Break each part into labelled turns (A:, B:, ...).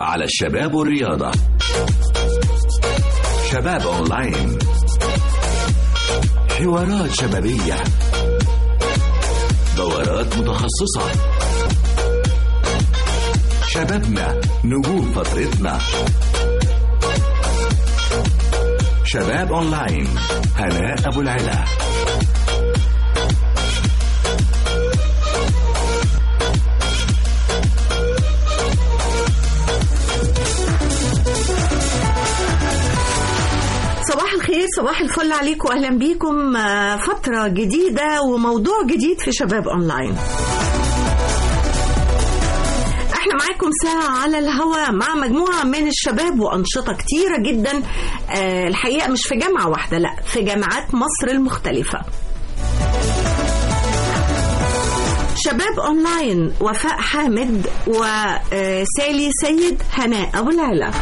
A: على الشباب والرياضة شباب أونلاين حوارات شبابية دورات متخصصة شبابنا نجوم فترتنا شباب أونلاين هناء أبو العلا
B: صباح الخير صباح الفل عليكم واهلا بيكم آه، فتره جديده وموضوع جديد في شباب اونلاين احنا معاكم ساعة على الهواء مع مجموعة من الشباب وأنشطة كتيرة جدا آه، الحقيقة مش في جامعة واحدة لا في جامعات مصر المختلفة شباب اونلاين وفاء حامد وسالي سيد هناء ابو العلا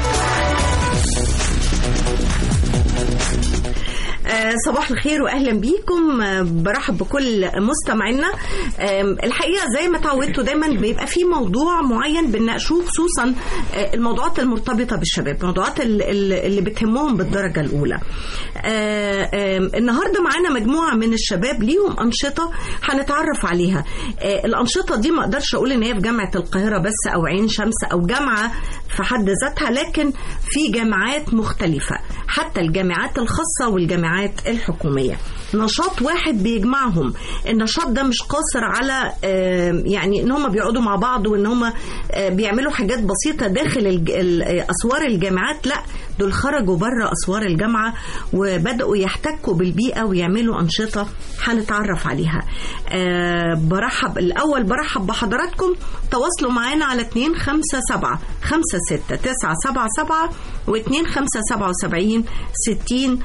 B: آه، صباح الخير واهلا بيكم آه، برحب بكل مستمعينا آم، الحقيقه زي ما تعودتوا دايما بيبقى في موضوع معين بنناقشوه خصوصا آه، الموضوعات المرتبطه بالشباب الموضوعات ال- ال- اللي بتهمهم بالدرجه الاولى آه، آم، النهارده معانا مجموعه من الشباب ليهم انشطه هنتعرف عليها آه، الانشطه دي ما اقدرش اقول ان هي في جامعه القاهره بس او عين شمس او جامعه في حد ذاتها لكن في جامعات مختلفه حتى الجامعات الخاصه والجامعات الحكوميه نشاط واحد بيجمعهم النشاط ده مش قاصر على آه، يعني ان هم بيقعدوا مع بعض وان هم آه، بيعملوا حاجات بسيطه داخل الج- ال- آه، اسوار الجامعات لا دول خرجوا بره اسوار الجامعه وبداوا يحتكوا بالبيئه ويعملوا انشطه هنتعرف عليها آه، برحب الاول برحب بحضراتكم تواصلوا معانا على 257 56 977 و 2577 60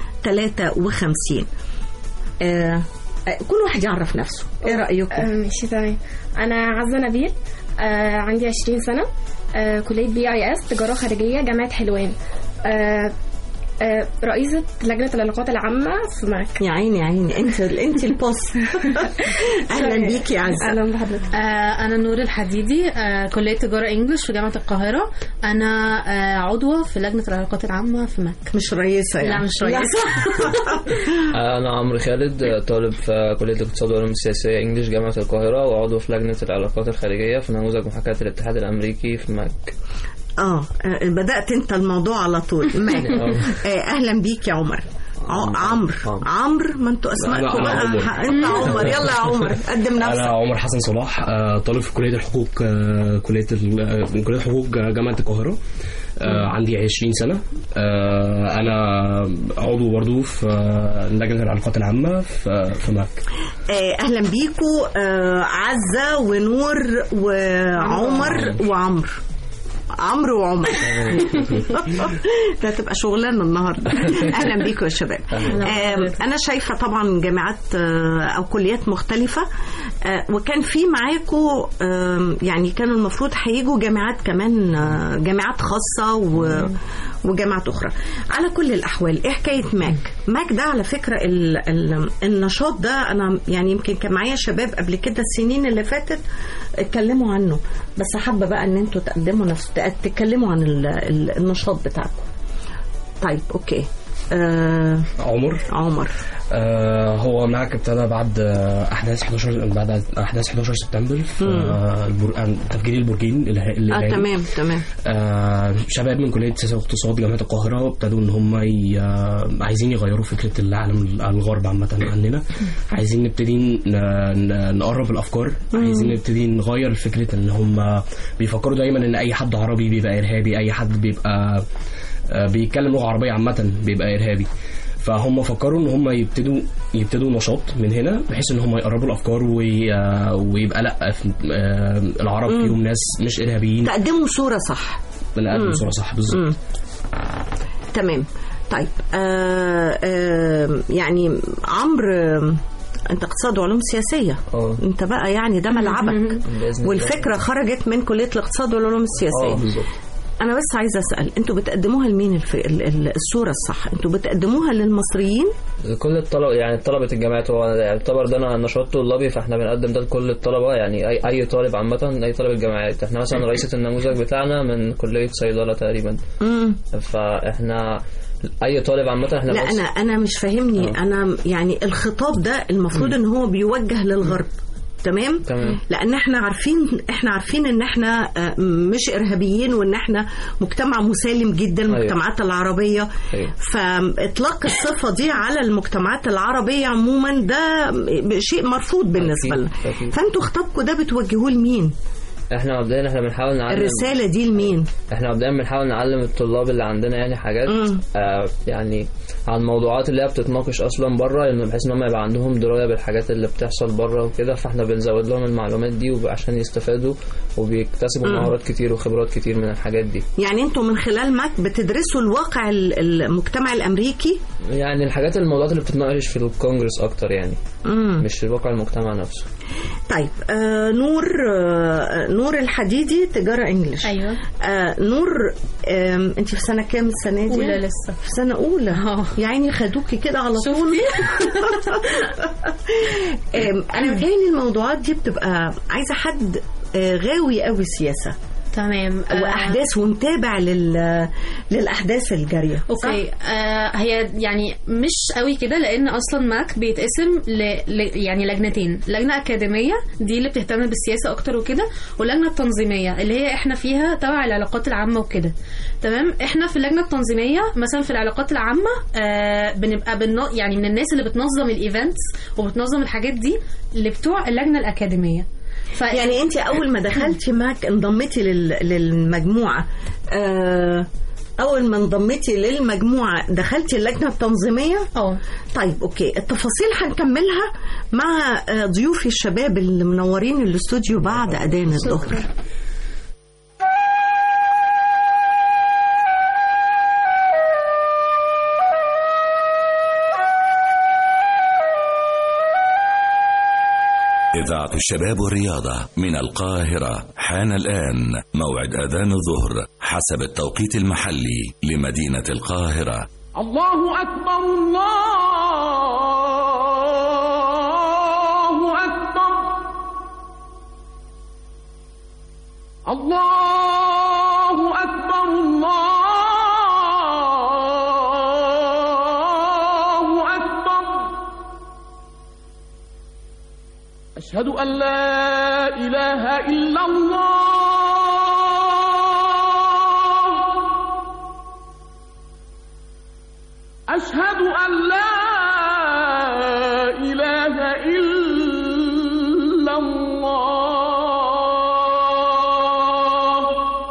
B: 53 آه، آه، كل واحد يعرف نفسه ايه رايكم
C: آه، ماشي تمام انا عزه نبيل آه عندي 20 سنه آه كليه بي اي اس تجاره خارجيه جامعه حلوان آه آه رئيسة لجنة العلاقات العامة في معك
B: يا عيني يا عيني انت انت البوس اهلا بيكي يا عزه
C: أهلا بحضرتك
D: آه، أنا نور الحديدي آه، كلية تجارة إنجلش في جامعة القاهرة أنا آه، عضوة في لجنة العلاقات العامة في مك
B: مش رئيسه يعني
D: لا مش رئيسة
E: أنا عمرو خالد طالب في كلية الاقتصاد والعلوم السياسية إنجلش جامعة القاهرة وعضو في لجنة العلاقات الخارجية في نموذج محاكاة الاتحاد الأمريكي في ماك
B: اه آه، بدات انت الموضوع على طول ماشي آه، اهلا بيك يا عمر ع- عمرو
E: عمرو.
B: عمرو ما انتوا اسمائكم
F: أنا
B: بقى
F: عمر.
B: ح- انت عمر يلا يا عمر قدم
F: انا
B: نفسك
F: عمر حسن صلاح آه، طالب في كليه الحقوق آه، كليه ال- آه، من كليه الحقوق جامعه القاهره آه، عندي 20 سنه آه، انا عضو برضو في آه، لجنه العلاقات العامه في في ماك
B: آه، اهلا بيكوا آه، عزه ونور وعمر وعمرو عمرو وعمر ده هتبقى شغلانه النهارده اهلا بيكم يا شباب آم، انا شايفه طبعا جامعات آه، او كليات مختلفه آه، وكان في معاكم آم، يعني كانوا المفروض هيجوا جامعات كمان آه، جامعات خاصه و وجامعات اخرى على كل الاحوال ايه حكايه ماك ماك ده على فكره ال ال النشاط ده انا يعني يمكن كان معايا شباب قبل كده السنين اللي فاتت اتكلموا عنه بس حابه بقى ان انتوا تقدموا نفس تتكلموا عن ال ال النشاط بتاعكم طيب اوكي آه
F: عمر
B: عمر
F: آه، هو معك ابتدى بعد آه، احداث 11 بعد احداث 11 سبتمبر في آه، البر- آه، تفجير البرجين الإله-
B: اه
F: الإلهي.
B: تمام تمام
F: آه، شباب من كليه سياسه واقتصاد جامعه القاهره ابتدوا ان هم ي... آه، عايزين يغيروا فكره العالم الغرب عامه عننا عايزين نبتدي ن... ن... نقرب الافكار عايزين نبتدي نغير فكره ان هم بيفكروا دايما ان اي حد عربي بيبقى ارهابي اي حد بيبقى آه، بيتكلم لغه عربيه عامه بيبقى ارهابي فهم فكروا ان هم يبتدوا يبتدوا نشاط من هنا بحيث ان هم يقربوا الافكار وي... آه، ويبقى لا في- آه، العرب فيهم ناس مش ارهابيين
B: تقدموا صوره صح
F: بنقدم صوره صح بالظبط
B: مم. تمام طيب آه آه يعني عمرو آه، انت اقتصاد وعلوم سياسيه
E: اه
B: انت بقى يعني ده ملعبك
E: بإذن الله.
B: والفكره خرجت من كليه الاقتصاد والعلوم
E: اه
B: السياسيه
E: بالظبط
B: انا بس عايزه اسال انتوا بتقدموها لمين الف... ال- ال- الصوره الصح انتوا بتقدموها للمصريين
E: كل الطلبة يعني طلبة الجامعات هو يعتبر ده أنا نشاط طلابي فاحنا بنقدم ده لكل الطلبة يعني أي أي طالب عامة أي طالب الجامعات احنا مثلا رئيسة النموذج بتاعنا من كلية صيدلة تقريبا
B: امم
E: فاحنا أي طالب عامة احنا
B: لا
E: بس
B: انا انا مش فاهمني
E: آه.
B: انا يعني الخطاب ده المفروض ان هو بيوجه للغرب تمام
E: تمام.
B: لان احنا عارفين احنا عارفين ان احنا آه، مش ارهابيين وان احنا مجتمع مسالم جدا
E: أيوة.
B: المجتمعات العربيه
E: أيوة.
B: فاطلاق الصفه دي على المجتمعات العربيه عموما ده شيء مرفوض بالنسبه
E: أكيد،
B: لنا
E: أكيد.
B: فانتوا خطابكم ده بتوجهوه لمين
E: احنا مبدئيا احنا بنحاول نعلم
B: الرساله دي لمين
E: احنا مبدئيا بنحاول نعلم الطلاب اللي عندنا يعني حاجات
B: مم.
E: آه يعني عن الموضوعات اللي هي بتتناقش اصلا بره انه بحيث ان هم يبقى عندهم درايه بالحاجات اللي بتحصل بره وكده فاحنا بنزود لهم المعلومات دي وعشان يستفادوا وبيكتسبوا
B: مم.
E: مهارات كتير وخبرات كتير من الحاجات دي
B: يعني انتوا من خلال ماك بتدرسوا الواقع ال- المجتمع الامريكي
E: يعني الحاجات الموضوعات اللي بتتناقش في الكونجرس اكتر يعني
B: مم.
E: مش الواقع المجتمع نفسه
B: طيب آه نور آه نور الحديدي تجارة انجلش
D: ايوه
B: آه نور آه انت في سنة كام السنة دي؟
D: اولى لسه
B: في سنة أولى
D: اه.
B: يا عيني خدوكي كده على طول آم، أنا متهيألي الموضوعات دي بتبقى عايزة حد آه، غاوي قوي سياسة
D: تمام آه،
B: وأحداث ومتابع لل... للأحداث الجارية صح؟
D: اوكي آه هي يعني مش قوي كده لان اصلا ماك بيتقسم ل... ل... يعني لجنتين لجنه اكاديميه دي اللي بتهتم بالسياسه اكتر وكده واللجنه التنظيميه اللي هي احنا فيها تبع العلاقات العامه وكده تمام احنا في اللجنه التنظيميه مثلا في العلاقات العامه آه بنبقى بن... يعني من الناس اللي بتنظم الايفنتس وبتنظم الحاجات دي اللي بتوع اللجنه الاكاديميه ف...
B: يعني انت اول ما دخلتي معك انضميتي لل... للمجموعه آه، اول ما انضميتي للمجموعه دخلتي اللجنه التنظيميه
D: اه
B: طيب اوكي التفاصيل هنكملها مع آه، ضيوفي الشباب اللي منورين الاستوديو بعد اذان الظهر
A: إذاعة الشباب والرياضة من القاهرة حان الآن موعد أذان الظهر حسب التوقيت المحلي لمدينة القاهرة
G: الله أكبر الله أكبر الله أكبر الله أكبر أشهد أن لا إله إلا الله أشهد أن لا إله إلا الله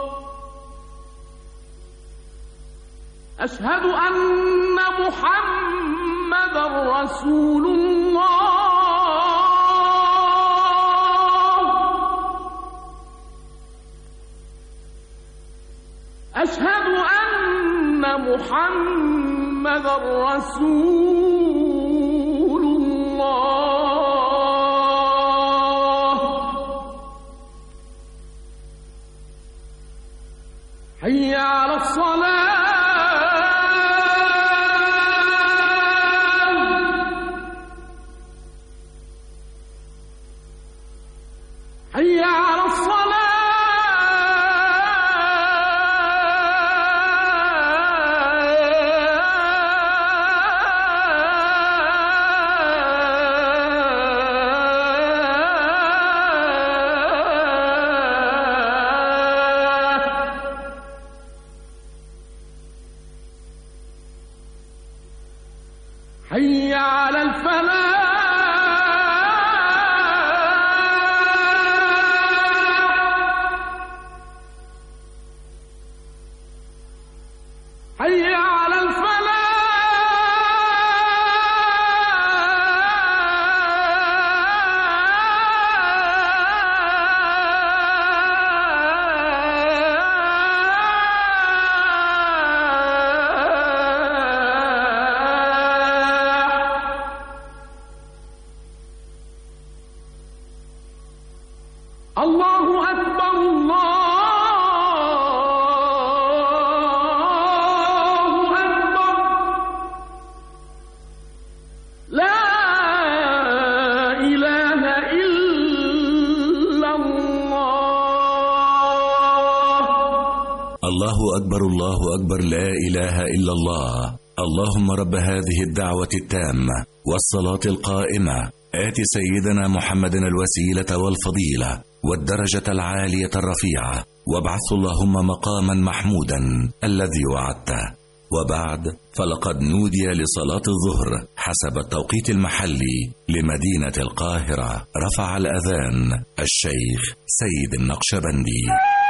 G: أشهد أن محمدا رسول الله أشهد أن محمدا رسول الله حي على الصلاة حي على الصلاة حي على الفلاح حي على الفلاح الله أكبر الله
A: أكبر الله أكبر لا إله إلا الله اللهم رب هذه الدعوة التامة والصلاة القائمة آت سيدنا محمد الوسيلة والفضيلة والدرجة العالية الرفيعة وابعث اللهم مقاما محمودا الذي وعدته وبعد فلقد نودي لصلاة الظهر حسب التوقيت المحلي لمدينة القاهرة رفع الأذان الشيخ سيد النقشبندي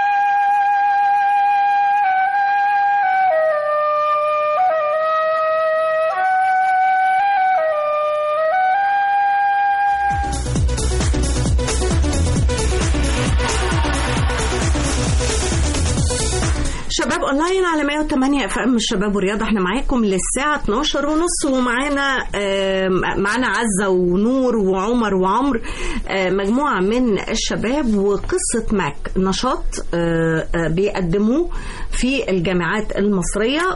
B: شباب اونلاين على 108 اف ام الشباب والرياضه احنا معاكم للساعه 12 ونص ومعانا آم، معانا عزه ونور وعمر وعمر آه، مجموعه من الشباب وقصه ماك نشاط آه، آه، بيقدموه في الجامعات المصريه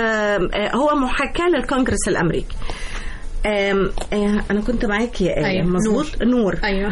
B: وهو محاكاه للكونجرس الامريكي آم، آه، انا كنت معاكي يا آية،
D: أيوة،
B: مظبوط نور
D: ايوه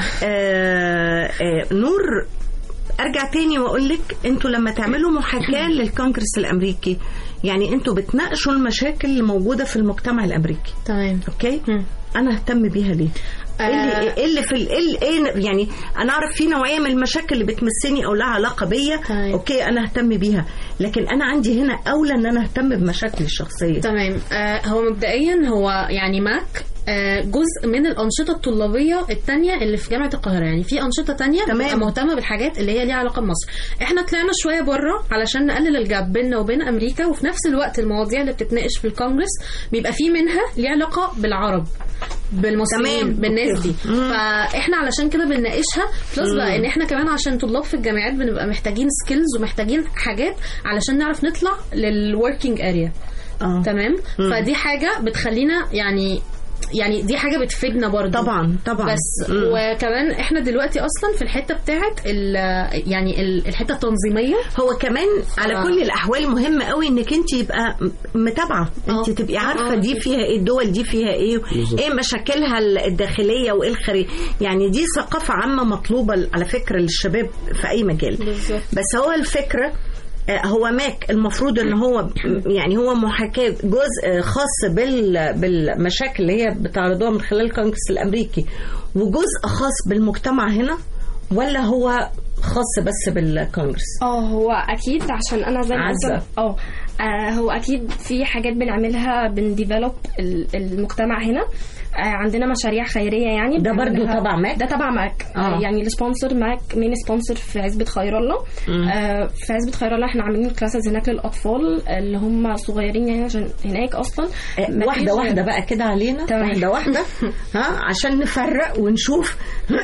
B: آه، آه، نور ارجع تاني واقول لك انتوا لما تعملوا محاكاه للكونجرس الامريكي يعني انتوا بتناقشوا المشاكل الموجوده في المجتمع الامريكي
D: تمام
B: اوكي
D: مم.
B: انا اهتم بيها ليه
D: آه.
B: ايه اللي إيه اللي في ال- ايه ايه يعني انا اعرف في نوعيه من المشاكل اللي بتمسني او لها علاقه بيا
D: تمام.
B: اوكي انا اهتم بيها لكن انا عندي هنا اولى ان انا اهتم بمشاكلي الشخصيه
D: تمام آه هو مبدئيا هو يعني ماك آه جزء من الأنشطة الطلابية التانية اللي في جامعة القاهرة يعني في أنشطة تانية
B: تمام.
D: بتبقى مهتمة بالحاجات اللي هي ليها علاقة بمصر احنا طلعنا شوية بره علشان نقلل الجاب بيننا وبين أمريكا وفي نفس الوقت المواضيع اللي بتتناقش في الكونجرس بيبقى في منها ليها علاقة بالعرب بالمصريين
B: تمام.
D: بالناس دي
B: مم.
D: فاحنا علشان كده بنناقشها بلس بقى ان احنا كمان عشان طلاب في الجامعات بنبقى محتاجين سكيلز ومحتاجين حاجات علشان نعرف نطلع للوركينج اريا
B: اه
D: تمام فدي حاجه بتخلينا يعني يعني دي حاجه بتفيدنا برضو
B: طبعا طبعا
D: بس
B: مم.
D: وكمان احنا دلوقتي اصلا في الحته بتاعت ال- يعني ال- الحته التنظيميه
B: هو كمان على
D: آه.
B: كل الاحوال مهم قوي انك انت يبقى م- متابعه انت
D: آه.
B: تبقي
D: آه،
B: عارفه
D: آه.
B: دي فيها ايه الدول دي فيها ايه
F: بالظبط.
B: ايه مشاكلها الداخليه وايه الخارجيه يعني دي ثقافه عامه مطلوبه على فكره للشباب في اي مجال
D: بالظبط.
B: بس هو الفكره آه، هو ماك المفروض ان هو يعني هو محاكاه جزء خاص بال بالمشاكل اللي هي بتعرضوها من خلال الكونجرس الامريكي وجزء خاص بالمجتمع هنا ولا هو خاص بس بالكونجرس
C: اه هو اكيد عشان انا زي ما
B: عزة.
C: قلت اه آه، هو اكيد في حاجات بنعملها بنديفلوب المجتمع هنا آه، عندنا مشاريع خيريه يعني
B: ده برضو
C: بنعملها-
B: تبع ماك؟
C: ده تبع ماك
B: آه.
C: آه. يعني السبونسر ماك مين سبونسر في عزبه خير الله آه في عزبه خير الله احنا عاملين كلاسز هناك للاطفال اللي هم صغيرين يعني عشان هناك اصلا
B: آه،
C: مفيش-
B: واحدة واحدة بقى كده علينا
C: تمام.
B: واحدة واحدة ها عشان نفرق ونشوف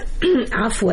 B: عفوا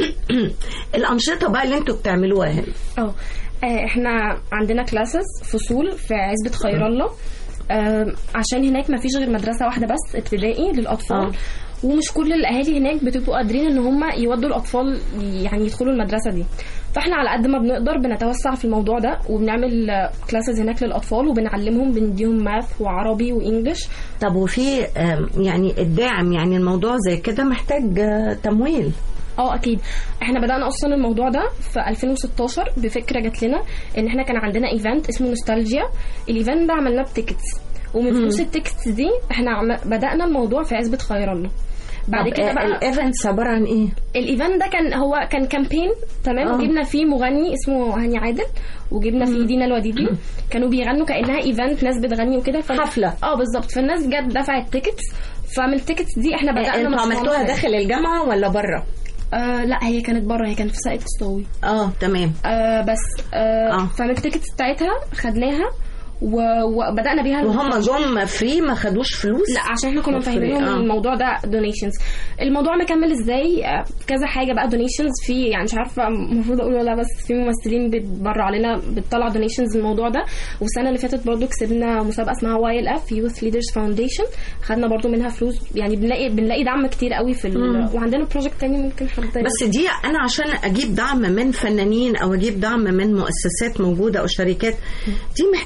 B: الأنشطة بقى اللي انتوا بتعملوها هنا
C: اه آه، احنا عندنا كلاسز فصول في عزبة خير الله آه، عشان هناك ما فيش غير مدرسة واحدة بس ابتدائي للأطفال
B: آه.
C: ومش كل الأهالي هناك بتبقوا قادرين إن هم يودوا الأطفال يعني يدخلوا المدرسة دي فاحنا على قد ما بنقدر بنتوسع في الموضوع ده وبنعمل كلاسز هناك للأطفال وبنعلمهم بنديهم ماث وعربي وإنجلش
B: طب وفي آم، يعني الداعم يعني الموضوع زي كده محتاج آه، تمويل
C: اه اكيد احنا بدانا اصلا الموضوع ده في 2016 بفكره جات لنا ان احنا كان عندنا ايفنت اسمه نوستالجيا الايفنت ده عملناه بتيكتس ومن فلوس التيكتس دي احنا عم... بدانا الموضوع في عزبه خير الله بعد
B: طب،
C: كده
B: آه،
C: بقى
B: الايفنتس عبارة عن ايه؟
C: الايفنت ده كان هو كان كامبين تمام
B: آه.
C: وجبنا فيه مغني اسمه هاني عادل وجبنا فيه دينا الوديدي كانوا بيغنوا كانها ايفنت ناس بتغني وكده ف...
B: حفلة.
C: اه بالظبط فالناس جت دفعت تيكتس فمن التيكتس دي احنا
B: آه،
C: بدانا
B: انتوا
C: مشروعنا
B: عملتوها
C: هناك.
B: داخل الجامعة ولا بره؟
C: آه لا هي كانت بره هي كانت في ساقية الصاوي
B: اه تمام
C: آه بس آه,
B: آه.
C: آه. فمن التيكتس بتاعتها خدناها و- وبدانا بيها
B: وهم جم فري ما خدوش فلوس؟
C: لا عشان احنا كنا
B: For free،
C: مفهمينهم
B: آه.
C: ان الموضوع ده دونيشنز الموضوع مكمل ازاي آه، كذا حاجه بقى دونيشنز في يعني مش عارفه المفروض اقول ولا لا، بس في ممثلين بتبرع علينا بتطلع دونيشنز الموضوع ده والسنه اللي فاتت برضو كسبنا مسابقه اسمها واي ال اف يوث ليدرز فاونديشن خدنا برضو منها فلوس يعني بنلاقي بنلاقي دعم كتير قوي في ال... وعندنا بروجكت تاني ممكن حد
B: بس دي انا عشان اجيب دعم من فنانين او اجيب دعم من مؤسسات موجوده او شركات دي محتاجه بقى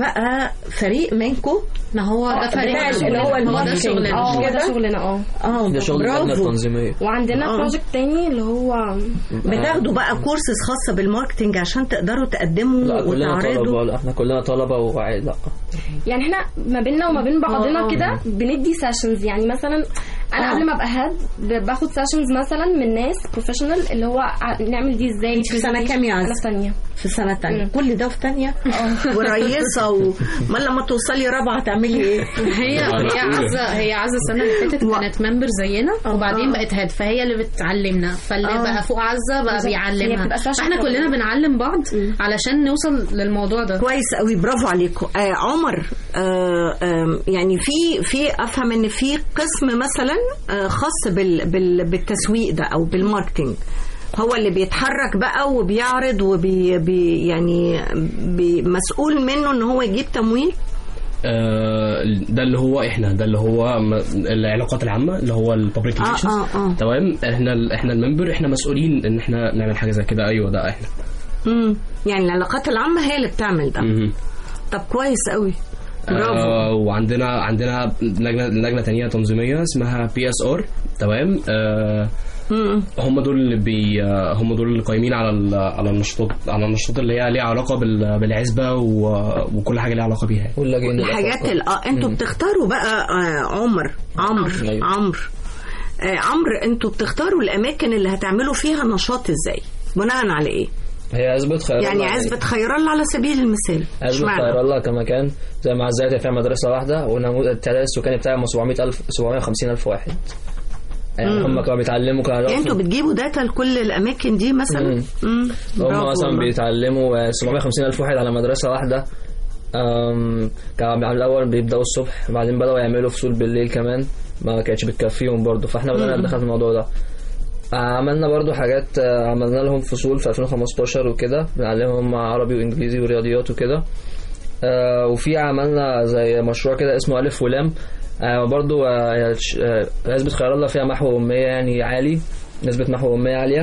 B: بقى فريق منكم
D: ما هو ده فريق
B: بتاع
D: شغلنا.
B: اللي هو
D: هو ده
B: الماركتينج.
D: شغلنا
B: آه.
C: اه
B: كده؟
C: ده شغلنا اه
B: اه
E: ده شغل اللجنه
B: برافو
E: التنظيميه
C: وعندنا
B: آه.
C: بروجكت تاني اللي هو
B: بتاخدوا بقى كورسز خاصه بالماركتينج عشان تقدروا تقدموا
E: لا كلنا
B: وتعرضوا
E: طلبه لا احنا كلنا طلبه وعادي لا
C: يعني احنا ما بيننا وما بين بعضنا
D: آه.
C: كده بندي سيشنز يعني مثلا انا
B: آه.
C: قبل ما ابقى هاد ب- باخد سيشنز مثلا من ناس بروفيشنال اللي هو ع- نعمل دي ازاي
B: انت في سنة كام يا عز؟
C: انا في ثانيه
B: في سنه تانية
C: مم.
B: كل ده في تانية ورئيسه و... ما لما توصلي رابعه تعملي ايه
D: هي هي عزه هي عزه السنه اللي فاتت
B: و-
D: كانت ممبر زينا وبعدين
B: آه.
D: بقت هاد فهي اللي بتعلمنا فاللي
B: آه.
D: بقى فوق عزه بقى
C: بالظبط. هي
D: بيعلمها
C: بتبقى session
D: فاحنا
C: كويسة.
D: كلنا بنعلم بعض علشان نوصل للموضوع ده
B: كويس قوي برافو عليكم آه عمر آه آه يعني في في افهم ان في قسم مثلا آه خاص بال بال بالتسويق ده او بالماركتينج هو اللي بيتحرك بقى وبيعرض وبي بي يعني بي مسؤول منه ان هو يجيب تمويل
F: آه، ده اللي هو احنا ده اللي هو م- العلاقات العامه اللي هو الببليك
B: آه،
F: ريليشنز
B: آه، آه.
F: تمام احنا ال- احنا الممبر احنا مسؤولين ان احنا نعمل حاجه زي كده ايوه ده احنا
B: مم. يعني العلاقات العامه هي اللي بتعمل ده
F: مهم.
B: طب كويس قوي برافو
F: آه وعندنا عندنا لجنه لجنه تانية تنظيميه اسمها بي اس ار تمام آه
B: مم.
F: هم دول اللي بي آه، هم دول اللي قايمين على ال- على النشاطات على النشاطات اللي هي ليها علاقه بال- بالعزبه و- وكل حاجه ليها علاقه بيها
E: واللاجئين
B: الحاجات
E: الأفارقة.
B: ال- اه انتوا بتختاروا بقى آه عمر عمرو
E: أيوة.
B: عمرو آه عمرو انتوا بتختاروا الاماكن اللي هتعملوا فيها نشاط ازاي بناء على ايه
E: هي عزبة خير
B: يعني
E: الله
B: عزبة خير الله على سبيل المثال
E: عزبة
B: اشمعنى؟
E: خير الله كمكان زي ما عزات فيها مدرسة واحدة ونموذج التعداد السكاني بتاعها 700 ألف 750 ألف واحد يعني
B: مم.
E: هم كانوا بيتعلموا كانوا
B: يعني انتوا
E: يعرفوا-
B: بتجيبوا داتا لكل الاماكن دي مثلا
E: مم.
B: مم. برافو
E: هم مثلا
B: والله.
E: بيتعلموا آه، 750 ألف واحد على مدرسة واحدة أم، كان على الأول بيبدأوا الصبح بعدين بدأوا يعملوا فصول بالليل كمان ما كانتش بتكفيهم برضو فاحنا بدأنا
B: مم.
E: ندخل في الموضوع ده عملنا برضو حاجات آه، عملنا لهم فصول في 2015 وكده بنعلمهم عربي وإنجليزي ورياضيات وكده آه، وفي عملنا زي مشروع كده اسمه ألف ولام آه، برضو آه، ش- آه، نسبة خير الله فيها محو أمية يعني عالي نسبة محو أمية عالية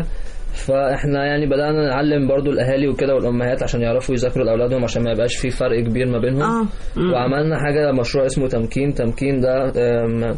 E: فاحنا يعني بدأنا نعلم برضو الأهالي وكده والأمهات عشان يعرفوا يذاكروا لأولادهم عشان ما يبقاش في فرق كبير ما بينهم
B: اه مم.
E: وعملنا حاجة مشروع اسمه تمكين تمكين ده آم،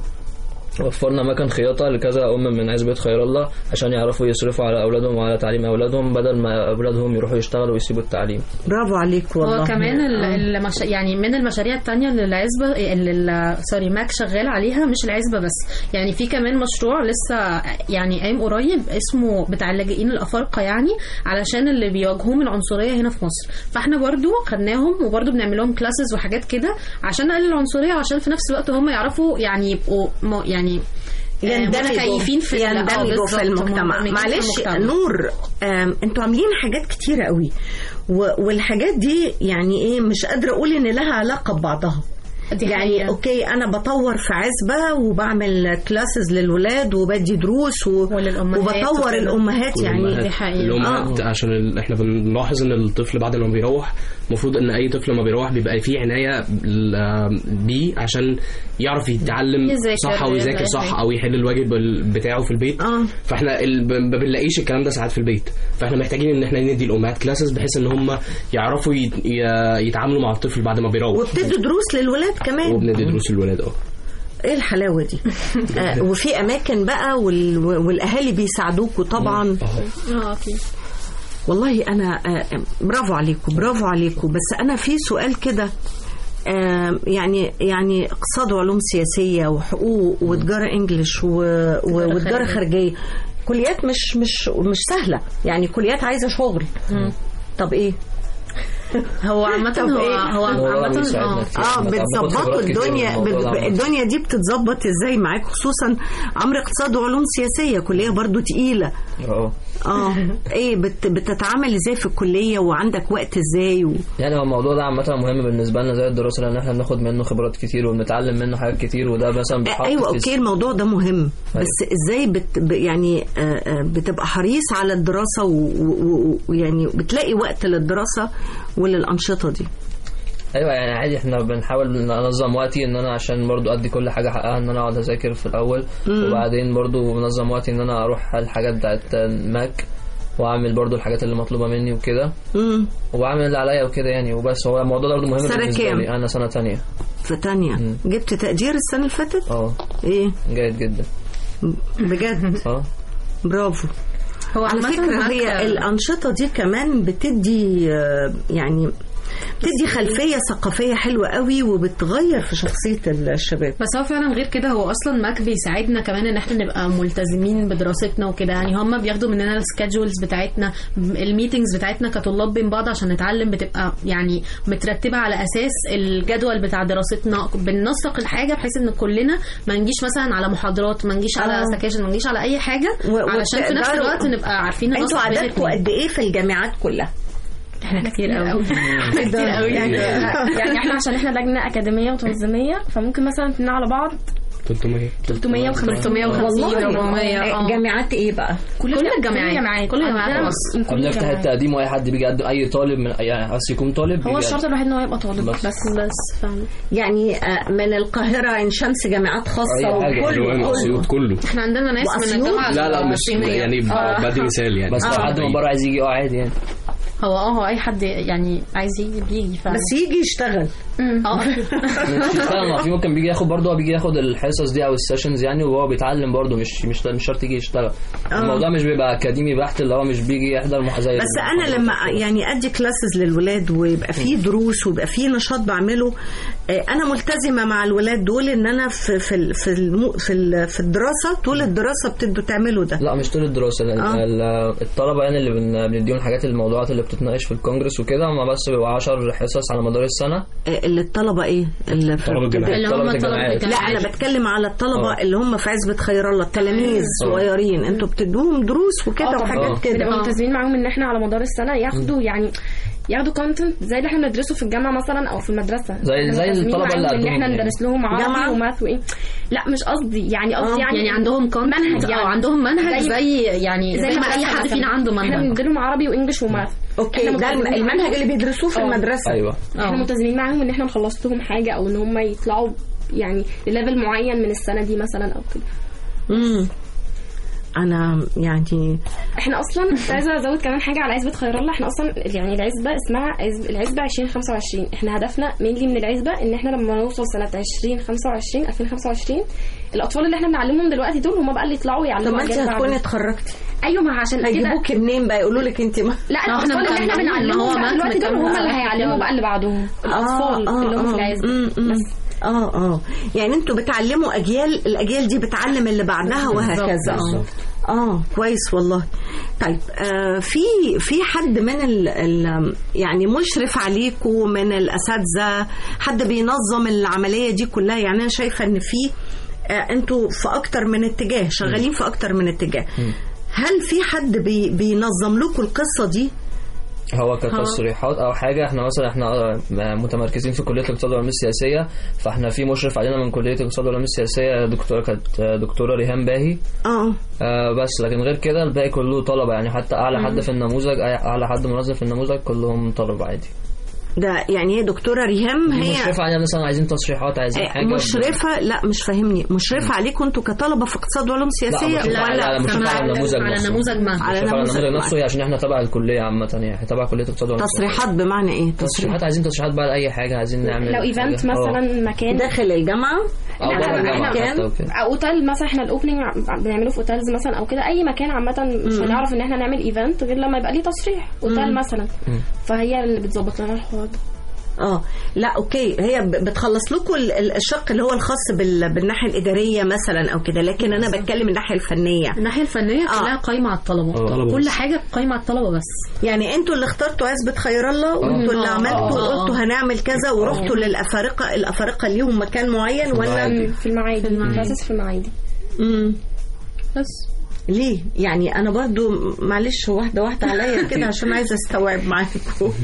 E: وفرنا مكان خياطة لكذا أم من عزبة خير الله عشان يعرفوا يصرفوا على أولادهم وعلى تعليم أولادهم بدل ما أولادهم يروحوا يشتغلوا ويسيبوا التعليم
B: برافو عليك والله
D: هو كمان ال-
B: آه.
D: المش... يعني من المشاريع التانية اللي العزبة اللي ال- سوري ماك شغال عليها مش العزبة بس يعني في كمان مشروع لسه يعني قايم قريب اسمه بتاع اللاجئين الأفارقة يعني علشان اللي بيواجهوهم العنصرية هنا في مصر فاحنا برضو خدناهم وبرضو بنعمل لهم كلاسز وحاجات كده عشان نقلل العنصرية وعشان في نفس الوقت هم يعرفوا يعني يبقوا م- يعني آه،
B: يندمجوا
D: متكيفين في ال- آه،
B: يندمجوا في
D: بالظبط،
B: المجتمع
D: مندمجين في
B: معلش
D: المجتمع.
B: نور آم، انتوا عاملين حاجات كتيرة قوي و- والحاجات دي يعني ايه مش قادرة اقول ان لها علاقة ببعضها
D: دي
B: يعني
D: حقيقة.
B: اوكي انا بطور في عزبه وبعمل كلاسز للولاد وبدي دروس و...
D: وللأمهات
B: وبطور
D: وكده.
B: الامهات يعني
F: والأمهات-
D: دي حقيقة.
F: الامهات عشان ال... احنا بنلاحظ ان الطفل بعد ما بيروح المفروض ان اي طفل لما بيروح بيبقى فيه عنايه ل- بيه عشان يعرف يتعلم
D: يذاكر
F: صح او يذاكر
D: ويبقى
F: صح
D: فاهم.
F: او يحل الواجب ال- بتاعه في البيت
B: اه
F: فاحنا ال... ب- ما بنلاقيش الكلام ده ساعات في البيت فاحنا محتاجين ان احنا ندي الامهات كلاسز بحيث ان هم يعرفوا يت... ي- يتعاملوا مع الطفل بعد ما بيروح
B: وبتدوا دروس للولاد كمان
F: وبندي دروس للولاد اه
B: ايه الحلاوه دي آه وفي اماكن بقى وال... والاهالي بيساعدوكوا طبعا
D: اه اكيد
B: والله انا آه، برافو عليكم برافو عليكم بس انا في سؤال كده آه، يعني يعني اقتصاد وعلوم سياسيه وحقوق وتجاره انجلش و- و- وتجاره خارجيه كليات مش مش مش سهله يعني كليات عايزه شغل طب ايه
D: هو عامة
B: طب
D: هو
B: إيه؟
D: هو
E: الموضوع
D: عامة
E: بيساعدنا
D: اه
E: كتير.
B: اه
E: إحنا بناخد
B: بتظبطوا
E: خبرات كتير
B: الدنيا
E: من الموضوع ده
B: بت-
E: عامة.
B: الدنيا دي بتتظبط ازاي معاك خصوصا عمرو اقتصاد وعلوم سياسيه كليه برضو تقيله
E: اه
B: اه ايه بت بتتعامل ازاي في الكليه وعندك وقت ازاي و...
E: يعني هو الموضوع ده عامة مهم بالنسبة لنا زي الدراسة لأن احنا بناخد منه خبرات كتير وبنتعلم منه حاجات كتير وده مثلا بيتحط
B: ايوه
E: في
B: اوكي الموضوع ده مهم
E: أيوة.
B: بس ازاي بت ب- يعني آه، آه، بتبقى حريص على الدراسه و- و- ويعني بتلاقي وقت للدراسه وللانشطه دي
E: ايوه يعني عادي احنا بنحاول ننظم وقتي ان انا عشان برضو ادي كل حاجه حقها ان انا اقعد اذاكر في الاول
B: مم.
E: وبعدين برضو بنظم وقتي ان انا اروح الحاجات بتاعت ماك واعمل برضو الحاجات اللي مطلوبه مني وكده
B: امم
E: وبعمل اللي عليا وكده يعني وبس هو الموضوع ده برضه مهم
B: سنة
E: بالنسبه
B: كام؟
E: لي انا سنه تانية
B: في تانية جبت تقدير السنة اللي فاتت
E: اه
B: ايه
E: جيد جدا
B: بجد
E: اه
B: برافو
D: هو
B: على
D: عامة
B: فكرة
D: معاك-
B: هي الأنشطة دي كمان بتدي آه، يعني بتدي خلفية ثقافية حلوة قوي وبتغير في شخصية الشباب
D: بس هو فعلا غير كده هو اصلا ماك بيساعدنا كمان ان احنا نبقى ملتزمين بدراستنا وكده يعني هم بياخدوا مننا السكادجولز بتاعتنا الميتنجز بتاعتنا كطلاب بين بعض عشان نتعلم بتبقى يعني مترتبه على اساس الجدول بتاع دراستنا بننسق الحاجه بحيث ان كلنا ما نجيش مثلا على محاضرات ما نجيش على
B: آه.
D: سكاشن ما نجيش على اي حاجه
B: و-
D: علشان في نفس
B: وتقدروا-
D: الوقت نبقى عارفين
B: انتوا
D: ننسق بين
B: عددكم
D: الاتنين.
B: قد ايه في الجامعات كلها؟
D: احنا كتير قوي
B: كتير قوي
C: يعني يعني احنا عشان احنا لجنه اكاديميه وتنظيميه فممكن مثلا اتنين على بعض
F: 300
C: 350
D: 350 400 اه
B: جامعات ايه بقى؟
D: كل الجامعات كل الجامعات
C: عندنا
D: مصر
C: من كل
E: بنفتح
C: الجامعات.
E: التقديم واي حد بيجي يقدم اي طالب من يعني عايز يكون طالب
C: هو
E: بيجي
C: الشرط الوحيد ان هو يبقى طالب
E: بس.
C: بس
D: بس فاهمه
B: يعني آه، من القاهرة عين شمس جامعات خاصة
E: أي حاجة.
B: وكله
F: حلوان
B: كله
F: اسيوط كله
D: احنا عندنا ناس من
B: وأسيوط؟
D: الجامعه
F: لا لا مش
D: الصينية.
F: يعني ب-
D: آه.
F: بدي مثال يعني
E: بس لو حد من بره عايز يجي اه عادي يعني
D: هو اه هو اي حد يعني عايز يجي بيجي فعلا
B: بس يجي يشتغل
D: اه
E: مش فعلا في ممكن بيجي ياخد برضه هو بيجي ياخد الحصص دي او السيشنز يعني وهو بيتعلم برضه مش مش مش شرط يجي يشتغل الموضوع مش بيبقى اكاديمي بحت اللي هو مش بيجي يحضر مح- زي
B: بس انا لما يعني ادي كلاسز للولاد ويبقى في دروس ويبقى في نشاط بعمله آه، انا ملتزمه مع الولاد دول ان انا في في ال- في الم- في, ال- في الدراسه طول الدراسه بتبدوا تعملوا ده
E: لا مش طول الدراسه ال-
B: آه.
E: ال- الطلبه يعني اللي بن- بنديهم الحاجات الموضوعات اللي بتتناقش في الكونجرس وكده هم بس بيبقوا 10 حصص على مدار السنه
B: آه، اللي الطلبه ايه اللي في
F: طلبة الجامعات.
D: اللي هم
E: طلبة
D: طلبة
E: الجامعات.
B: لا
D: الجامعات
B: انا بتكلم على الطلبه
E: آه.
B: اللي هم في عزبه خير الله التلاميذ صغيرين انتوا بتدوهم دروس وكده
C: آه، طبعاً.
B: وحاجات
E: آه.
B: كده
C: بنبقى
D: آه.
C: ملتزمين معاهم ان احنا على مدار السنه ياخدوا يعني ياخدوا كونتنت زي اللي احنا بندرسه في الجامعه مثلا او في المدرسه
E: زي-
C: إحنا
E: زي
C: ملتزمين
E: الطلبة اللي
C: معاهم ان
E: قدهم
C: احنا
E: يعني.
C: ندرس لهم
B: جامعة؟
C: عربي وماث وايه لا مش قصدي يعني قصدي
B: آه.
C: يعني
D: يعني عندهم كونتنت
C: منهج
D: او
C: يعني.
D: عندهم منهج
C: زي-
D: زي يعني زي, ما اي
C: المدرسة
D: حد
C: مثلاً.
D: فينا عنده
C: احنا
D: منهج
C: بنديلهم عربي وانجلش وماث
B: اوكي
C: إحنا
B: ده الم-
C: ملتزمين
B: المنهج
C: معاهم.
B: اللي بيدرسوه في
C: آه.
B: المدرسه
E: ايوه
C: احنا ملتزمين معاهم ان احنا نخلص لهم حاجه او ان هم يطلعوا يعني لليفل معين من السنه دي مثلا او كده
B: امم انا يعني
C: احنا اصلا كنت عايزه ازود كمان حاجه على عزبه خير الله احنا اصلا يعني العزبه اسمها عزب العزبه 2025 احنا هدفنا مينلي من العزبه ان احنا لما نوصل سنه 2025 2025 الاطفال اللي احنا بنعلمهم دلوقتي دول هم بقى اللي يطلعوا
B: طب
C: يعلموا
B: ما انت
C: أجيال
B: هتكوني
C: بعدهم.
B: اتخرجتي
C: ايوه ما عشان كده
B: هيجيبوكي منين بقى يقولوا لك انت ما
C: لا
D: ما
C: الاطفال
D: احنا
C: اللي احنا
D: مكملين، ما هو
C: بنعلمهم بقى
D: مات
C: دلوقتي دول هم
D: مكمل.
C: اللي هيعلموا بقى اللي بعدهم الاطفال اللي هم في العزبه
B: مم، مم.
C: بس
B: اه اه يعني انتوا بتعلموا اجيال الاجيال دي بتعلم اللي بعدها وهكذا اه اه كويس والله طيب آه في في حد من ال ال يعني مشرف عليكم من الاساتذه حد بينظم العمليه دي كلها يعني انا شايفه ان في آه انتوا في اكتر من اتجاه شغالين في اكتر من اتجاه هل في حد بي بينظم لكم القصه دي
E: هو كتصريحات او حاجه احنا مثلا احنا آه، متمركزين في كليه الاقتصاد والعلوم السياسيه فاحنا في مشرف علينا من كليه الاقتصاد والعلوم السياسيه دكتوره كانت آه، دكتوره ريهام باهي
B: اه
E: آه بس لكن غير كده الباقي كله طلبه يعني حتى اعلى حد في النموذج أي- اعلى حد منظم في النموذج كلهم طلبه عادي
B: ده يعني هي دكتوره ريهام
E: دي
B: هي
E: مشرفه علينا مثلا عايزين تصريحات عايزين
B: آه،
E: حاجه
B: مشرفة لا مش فاهمني مشرفة عليكم انتوا كطلبة في اقتصاد وعلوم سياسية
E: مشرفة على- على مشرفة على النموذج
D: على
E: نفسه.
D: نموذج ما
B: على
E: مشرفة على
B: نموذج
E: النموذج
B: معين.
E: نفسه عشان احنا تبع الكليه عامه يعني تبع كليه الاقتصاد والعلوم السياسية.
B: تصريحات بمعنى ايه تصريح
E: تصريحات عايزين تصريحات بقى لاي حاجه عايزين نعمل
C: لو ايفنت
E: حاجة. آه.
C: مثلا مكان
B: داخل الجامعة
E: او
C: لا،
E: بره
C: لا،
E: الجامعه
C: إحنا
E: حتى وكده.
C: او اوتيل مثلا احنا الاوبننج بنعمله في اوتيلز مثلا او كده اي مكان عامه مش هنعرف ان احنا نعمل ايفنت غير لما يبقى ليه تصريح اوتيل مثلا فهي اللي بتظبط لنا الحوار ده
B: اه لا اوكي هي ب- بتخلص لكم ال- ال- الشق اللي هو الخاص بال... بالناحية الإدارية مثلا او كده لكن انا بتكلم الناحية الفنية
D: الناحيه الفنيه
B: آه.
D: كلها قايمه على الطلبه
F: طلبة
D: كل
F: بس.
D: حاجه قايمه على الطلبه بس
B: يعني انتوا اللي اخترتوا عزبة خير الله وانتوا اللي
D: آه،
B: عملتوا
D: آه، آه.
B: قلتوا هنعمل كذا ورحتوا للأفارقة الأفارقة ليهم مكان معين ولا
C: في المعادي في
D: المعادي.
C: في المعادي
B: مم.
D: بس
B: ليه يعني انا برضو معلش واحده واحده عليا كده عشان عايزه استوعب معاكم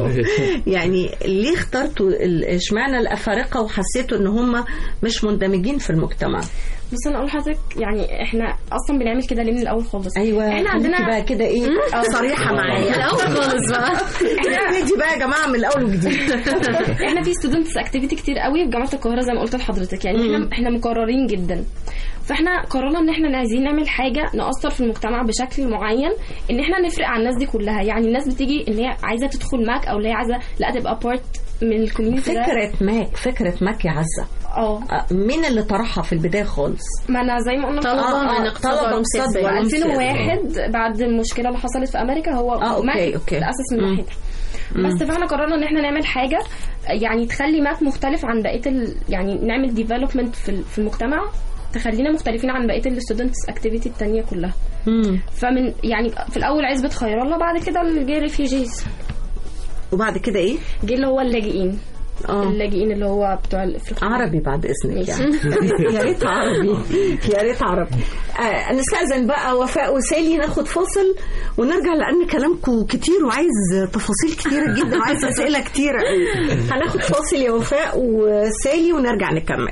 B: يعني ليه اخترتوا ال- اشمعنى الافارقه وحسيتوا ان هم مش مندمجين في المجتمع
C: بص انا اقول لحضرتك يعني احنا اصلا بنعمل كده ليه من الاول خالص
B: ايوه
C: احنا عندنا
B: بقى كده ايه صريحه معايا
D: الاول خالص بقى
B: نبتدي بقى يا جماعه من الاول وجديد
C: احنا في ستودنتس اكتيفيتي كتير قوي في جامعه القاهره زي ما قلت لحضرتك يعني احنا احنا مقررين جدا فاحنا قررنا ان احنا عايزين نعمل حاجه ناثر في المجتمع بشكل معين ان احنا نفرق عن الناس دي كلها يعني الناس بتيجي ان هي عايزه تدخل ماك او اللي هي عايزه لا تبقى بارت من الكوميونتي ده
B: فكره ماك فكره ماك يا عزه
C: اه
B: آه، مين اللي طرحها في البدايه خالص
C: ما انا زي ما قلنا
D: طلبة
C: آه،
D: من
C: آه،
D: اقتصاد
B: طلبة
D: علوم
B: اقتصاد
D: سياسية.
B: وعلوم سياسية.
C: 2001 بعد المشكله اللي حصلت في امريكا هو
B: آه، أوكي،
C: ماك
B: أوكي.
C: تاسس من
B: مم.
C: ناحيتها بس فاحنا قررنا ان احنا نعمل حاجه يعني تخلي ماك مختلف عن بقيه ال... يعني نعمل ديفلوبمنت في ال- في المجتمع تخلينا مختلفين عن بقيه الستودنتس اكتيفيتي التانية كلها
B: مم.
C: فمن يعني في الاول عزبه خير الله بعد كده جه ريفيوجيز
B: وبعد كده ايه
C: جه اللي هو اللاجئين
B: اه
C: اللاجئين اللي هو بتوع الافريقيين
B: عربي بعد اذنك يعني يا ريت عربي يا ريت عربي آه نستأذن بقى وفاء وسالي ناخد فاصل ونرجع لان كلامكم كتير وعايز تفاصيل كتيره جدا وعايز اسئله كتيره قوي هناخد فاصل يا وفاء وسالي ونرجع نكمل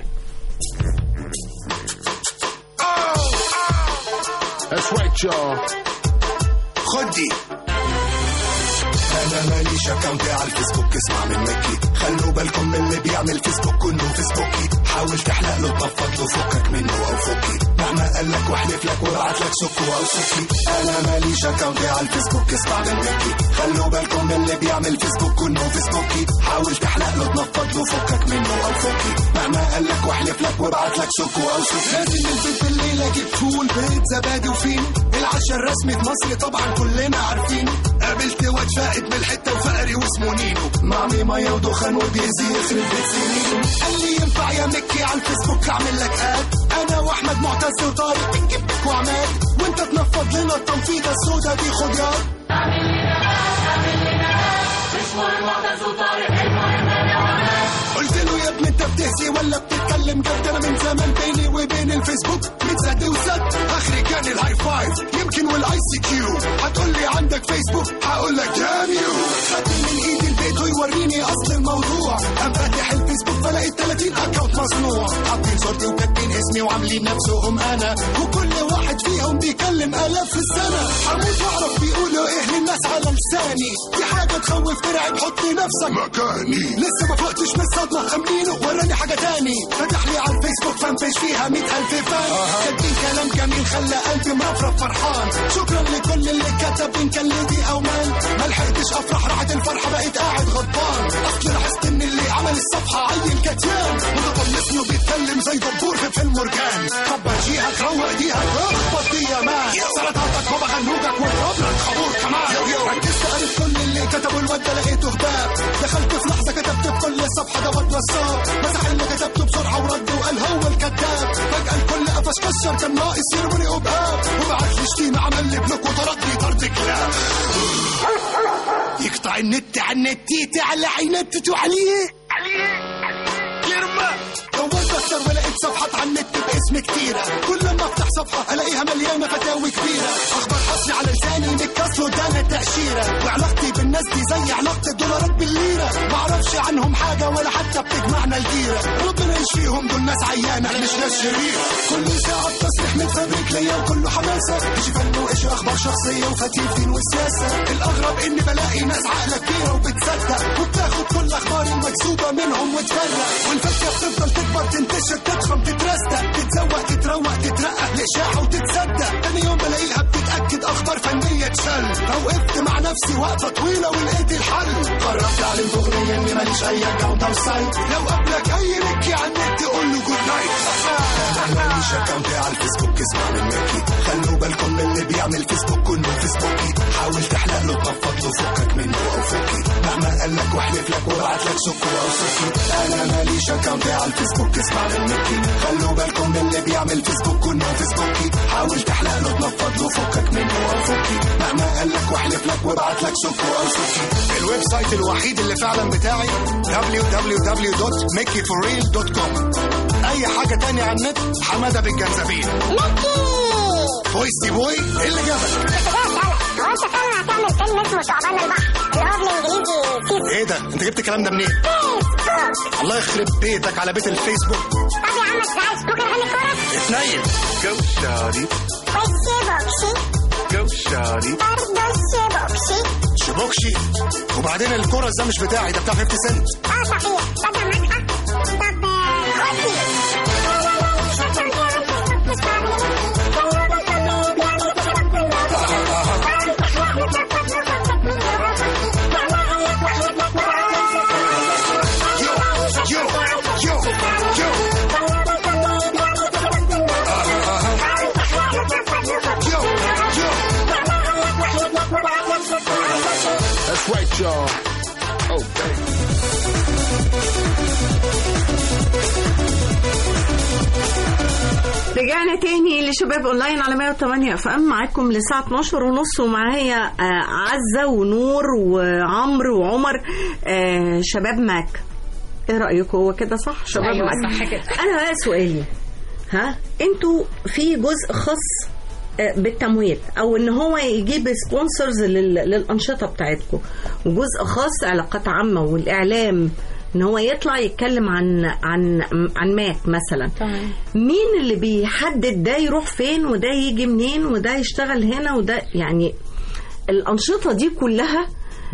H: That's right, y'all. خدي انا ماليش اكونت على الفيسبوك اسمع من مكي خلوا بالكم من اللي بيعمل فيسبوك كله فيسبوكي حاول تحلق له تنفض له فكك منه او فكي مهما قال لك واحلف لك وابعت لك سكو او سكي انا ماليش اكونت على الفيسبوك اسمع من مكي خلوا بالكم من اللي بيعمل فيسبوك كله فيسبوكي حاول تحلق له تنفض له فكك منه او فكي مهما قال لك واحلف لك وابعت لك سكو او سكي لازم البيت بالليل اجيب فول بيت زبادي وفين العشاء الرسمي في مصر طبعا كلنا عارفين قابلت واد فائد من الحته وفقري واسمه نينو معمي ميه ودخان وبيزي يخرب بيت سنينه قال لي ينفع يا مكي على الفيسبوك اعمل لك اد انا واحمد معتز وطارق بنجيب لك وعماد وانت تنفض لنا التنفيضه السودا دي خد ياد قلت له يا ابني انت بتهزي ولا بتتكلم جد انا من زمان بيني وبين الفيسبوك متسد وسد اخري كان الهاي فايف يمكن والاي سي كيو هتقول لي عندك فيسبوك هقول لك دام يو خد من ايدي البيت ويوريني اصل الموضوع قام فاتح الفيسبوك فلقيت 30 اكونت مصنوع حاطين صورتي وكاتبين اسمي وعاملين نفسهم انا وكل واحد فيهم بيكلم الاف في السنه هموت واعرف بيقولوا ايه للناس على لساني دي حاجه تخوف ترعب حط نفسك مكاني لسه ما فقتش من الصدمه امنينه وراني حاجه تاني فتح لي على الفيسبوك فان بيج فيها 100000 فان كاتبين كلام جميل خلى قلبي مرفرف فرحان شكرا لكل اللي كتب ان كان ليدي او مان ما لحقتش افرح راحت الفرحه بقيت قاعد غضبان اصل لاحظت ان اللي عمل الصفحه عيل كتيان متطلسني وبيتكلم زي دبور في فيلم مرجان كبر جيهك روق ايديها اخبط دي يا مان سلطاتك بابا غنوجك واضرب لك خابور كمان ركزت قريت كل اللي كتبوا الواد ده لقيته هباب دخلت في لحظه كتبت في كل صفحه دوت وصاب مسح اللي كتبته بسرعه ورد وقال هو الكذاب فجاه الكل قفش كشر كان ناقص يرموني قباب وبعت لي شتيمه عمل لي بلوك وطردني طرد كلاب يقطع النت على النت على عينت عليه يرمى دورت اكتر ولقيت صفحات على النت باسم كتيرة كل لما افتح صفحة الاقيها مليانة فتاوي كبيرة اخبار حصري على لساني متكسر ودانا تأشيرة وعلاقتي بالناس دي زي علاقة الدولارات بالليرة معرفش عنهم حاجة ولا حتى بتجمعنا الجيرة ربنا يشفيهم دول ناس عيانة مش ناس شريرة كل ساعة تصريح متفبرك ليا وكله حماسة ايش فن وايش اخبار شخصية وفتيل دين وسياسة الاغرب اني بلاقي ناس عقلة كبيرة وبتصدق وبتاخد كل اخبار المكذوبة منهم وتفرق والفكرة بتفضل تكبر تنتشر تضخم تترستق تتزوق تتروق تترقق لإشاعة وتتصدق تاني يوم بلاقيها بتتأكد أخبار فنية تشل فوقفت مع نفسي وقفة طويلة ولقيت الحل قربت أعلن دغريا إني ماليش أي أكونت أو سايت لو قبلك أي مكي على النت قول له جود نايت أنا ماليش أكونت على الفيسبوك اسمع من مكي خلوا بالكم من اللي بيعمل فيسبوك كله فيسبوكي حاول تحلق له تنفض له فكك منه أو فكي مهما قال لك واحلف لك وابعت لك سكو أو سكي أنا ماليش أكونت على الفيسبوك اسمع من مكي خلوا بالكم من اللي بيعمل فيسبوك كله فيسبوكي حاول تحلق له تنفض له فكك منه أو فكي مهما قال لك واحلف لك وابعت لك سكو أو سكي الويب سايت الوحيد اللي فعلا بتاعي www.makeitforreal.com أي حاجة تانية على النت حمادة بالجنزبيل فويستي بوي اللي جابك
I: هو انت فعلا هتعمل فيلم اسمه ثعبان البحر اللي هو بالانجليزي سيس
H: ايه ده انت جبت الكلام ده منين
I: فيسبوك
H: الله يخرب بيتك على بيت الفيسبوك
I: طب يا عم ما تزعلش ممكن اغني كورس
H: اتنيل
J: Go shawty,
I: وش بوكشي
J: go shawty.
I: برضه الشبوكشي
H: شبوكشي وبعدين الكورس ده مش بتاعي ده بتاع 50 سنت
I: اه صحيح تصدق معاك حق طب آه، خدي
H: يو يو يو يو يو
J: That's right, y'all. Oh, baby.
B: رجعنا تاني لشباب اونلاين على 108 اف ام معاكم لساعة 12 ونص ومعايا آه، عزة ونور وعمرو وعمر آه، شباب ماك ايه رأيكم هو كده صح شباب
D: أيوة،
B: ماك
D: صح كده.
B: انا بقى سؤالي ها انتوا في جزء خاص آه، بالتمويل او ان هو يجيب سبونسرز للانشطه بتاعتكم وجزء خاص علاقات عامه والاعلام ان هو يطلع يتكلم عن عن عن ماك مثلا
D: تمام.
B: مين اللي بيحدد ده يروح فين وده يجي منين وده يشتغل هنا وده يعني الأنشطة دي كلها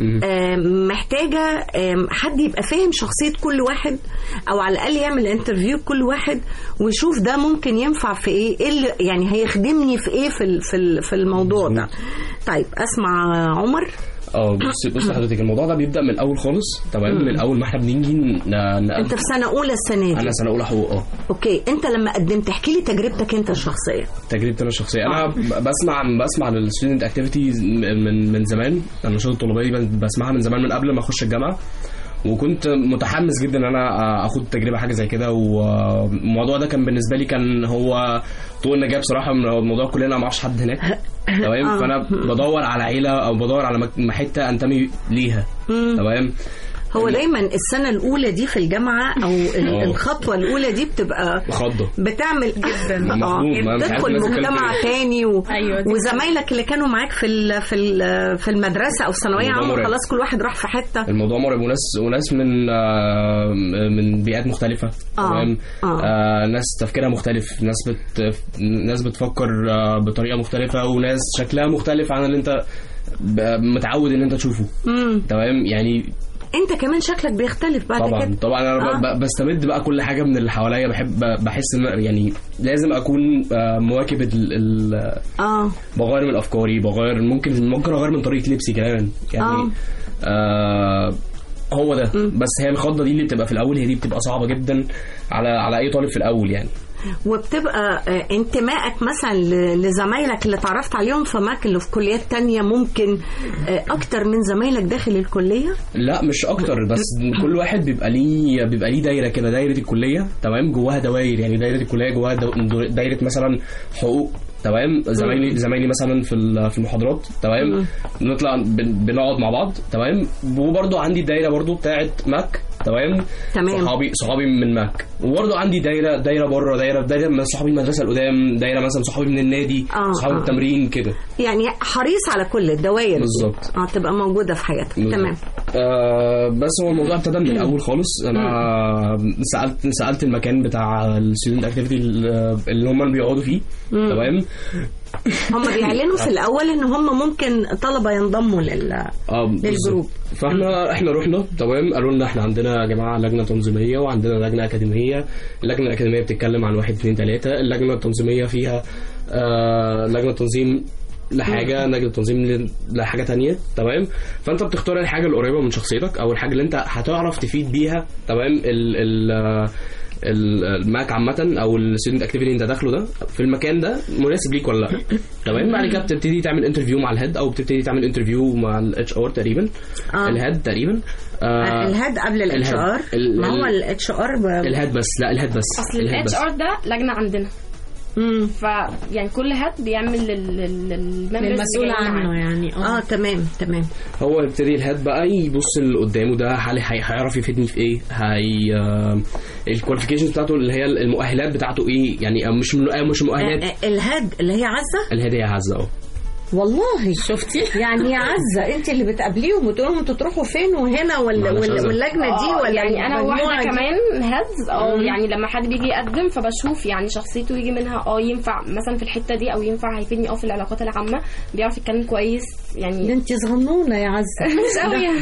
B: آم، محتاجة آم، حد يبقى فاهم شخصية كل واحد أو على الأقل يعمل انترفيو كل واحد ويشوف ده ممكن ينفع في إيه, إيه اللي يعني هيخدمني في إيه في ال- في ال- في الموضوع ده طيب أسمع عمر
F: اه بص بص حضرتك الموضوع ده بيبدا من الاول خالص تمام من اول ما احنا بنيجي ن- ن-
B: أنت في سنة أولى السنة دي
F: انا سنه اولى حقوق اه
B: أوكي أنت لما قدمت احكي لي تجربتك أنت الشخصية
F: تجربتي انا الشخصيه انا ب- بسمع بسمع للستودنت اكتيفيتيز من من زمان النشاط الطلابيه دي بسمعها من زمان من قبل ما اخش الجامعه وكنت متحمس جدا ان انا اخد تجربه حاجه زي كده والموضوع ده كان بالنسبه لي كان هو طول النجاه بصراحه من الموضوع كلنا ما اعرفش حد هناك تمام فانا بدور على عيله او بدور على مك- حته انتمي ليها تمام
B: هو دايما السنة الأولى دي في الجامعة أو ال-
F: آه.
B: الخطوة الأولى دي بتبقى
F: خضه
B: بتعمل جدا
F: مفهوم، ما أنت عارف
B: تدخل
F: الناس بتتكلم
B: مجتمع
F: كده.
B: تاني و...
D: أيوة دي
B: وزمايلك اللي كانوا معاك في ال... في ال... في المدرسة أو الثانوية
F: الموضوع
B: عامة
F: مرعب.
B: خلاص كل واحد راح في حتة
F: الموضوع مرعب وناس وناس من آه، من بيئات مختلفة
B: آه،
F: تمام
B: آه.
F: آه، ناس تفكيرها مختلف ناس بت ناس بتفكر آه، بطريقة مختلفة وناس شكلها مختلف عن اللي انت ب- متعود ان انت تشوفه
B: مم.
F: تمام يعني
B: أنت كمان شكلك بيختلف بعد
F: طبعا
B: كده
F: طبعا انا
B: آه.
F: ب- ب- بستمد بقى كل حاجه من اللي حواليا بحب بحس ان يعني لازم اكون آه، مواكب ال- ال-
B: اه
F: بغير من افكاري بغير ممكن ممكن اغير من طريقه لبسي كمان يعني
B: آه.
F: آه هو ده بس هي الخضه دي اللي بتبقى في الاول هي دي بتبقى صعبه جدا على على اي طالب في الاول يعني
B: وبتبقى آه، انتمائك مثلا ل- لزمايلك اللي اتعرفت عليهم في أماكن اللي في كليات تانية ممكن آه، أكتر من زمايلك داخل الكلية
F: لا مش اكتر بس كل واحد بيبقى ليه بيبقى ليه دايره كده دايره الكليه تمام جواها دواير يعني دايره الكليه جواها دو- دايره مثلا حقوق تمام زمايلي زمايلي مثلا في ال- في المحاضرات تمام نطلع بن- بنقعد مع بعض تمام وبرضه عندي دايره برضه بتاعه ماك تمام
B: تمام.
F: صحابي صحابي من ماك وبرضه عندي دايره دايره بره دايره دايره من صحابي المدرسه القدام دايره مثلا صحابي من النادي
B: آه،
F: صحابي
B: آه.
F: التمرين كده
B: يعني حريص على كل الدوائر دي.
F: بالظبط.
B: اه تبقى موجودة في حياتك تمام
F: آه بس هو الموضوع ابتدى من الاول خالص انا سالت سالت المكان بتاع الستودنت اكتيفيتي اللي هم اللي بيقعدوا فيه تمام
B: هم بيعلنوا في الاول ان هم ممكن طلبه ينضموا لل
F: اه
B: للجروب.
F: بالظبط. فاحنا احنا رحنا تمام قالوا لنا احنا عندنا يا جماعه لجنه تنظيميه وعندنا لجنه اكاديميه اللجنه الاكاديميه بتتكلم عن واحد اثنين ثلاثه اللجنه التنظيميه فيها آه لجنه تنظيم لحاجه لجنه تنظيم ل- لحاجه تانية تمام فانت بتختار الحاجه القريبه من شخصيتك او الحاجه اللي انت هتعرف تفيد بيها تمام ال ال آه، ال- الماك عامة او الستودنت اكتيفيتي انت داخله ده في المكان ده مناسب ليك ولا لا تمام بعد كده بتبتدي تعمل انترفيو مع الهيد او بتبتدي تعمل انترفيو مع الاتش ار تقريبا
B: آه.
F: الهيد تقريبا آه
B: الهاد قبل الاتش ار
F: الهاد. ال-
B: ما هو
F: ال-
B: الاتش ار
F: الهيد بس لا الهيد بس
C: اصل
F: الهيد
C: الاتش
F: بس.
C: ار ده لجنه عندنا ف يعني كل هات بيعمل لل- لل- للممبرز اللي
D: المسؤول
C: جايين
D: عنه
C: معاه.
D: يعني
B: اه تمام تمام
F: هو يبتدي الهيد بقى يبص اللي قدامه ده هل هي- هيعرف يفيدني في ايه هي الكواليفيكيشنز بتاعته اللي هي المؤهلات بتاعته ايه يعني أو مش من- أو مش مؤهلات
B: آه، آه، الهاد اللي هي عزه
F: الهديه عزه اه
B: والله
D: شفتي
B: يعني يا عزه انت اللي بتقابليهم وتقول لهم انتوا تروحوا فين وهنا ولا
F: معلش
B: ولا
F: عزة.
B: واللجنه دي
C: آه،
B: ولا
C: يعني انا
B: المجموعة
C: واحده
B: دي؟
C: كمان هيدز او
B: مم.
C: يعني لما حد بيجي يقدم فبشوف يعني شخصيته يجي منها اه ينفع مثلا في الحته دي او ينفع هيفيدني اه في العلاقات العامه بيعرف يتكلم كويس
B: ده
C: يعني
B: انت صغنونه يا عزه
C: مش قوي يعني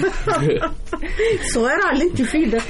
B: صغيره على اللي انت فيه ده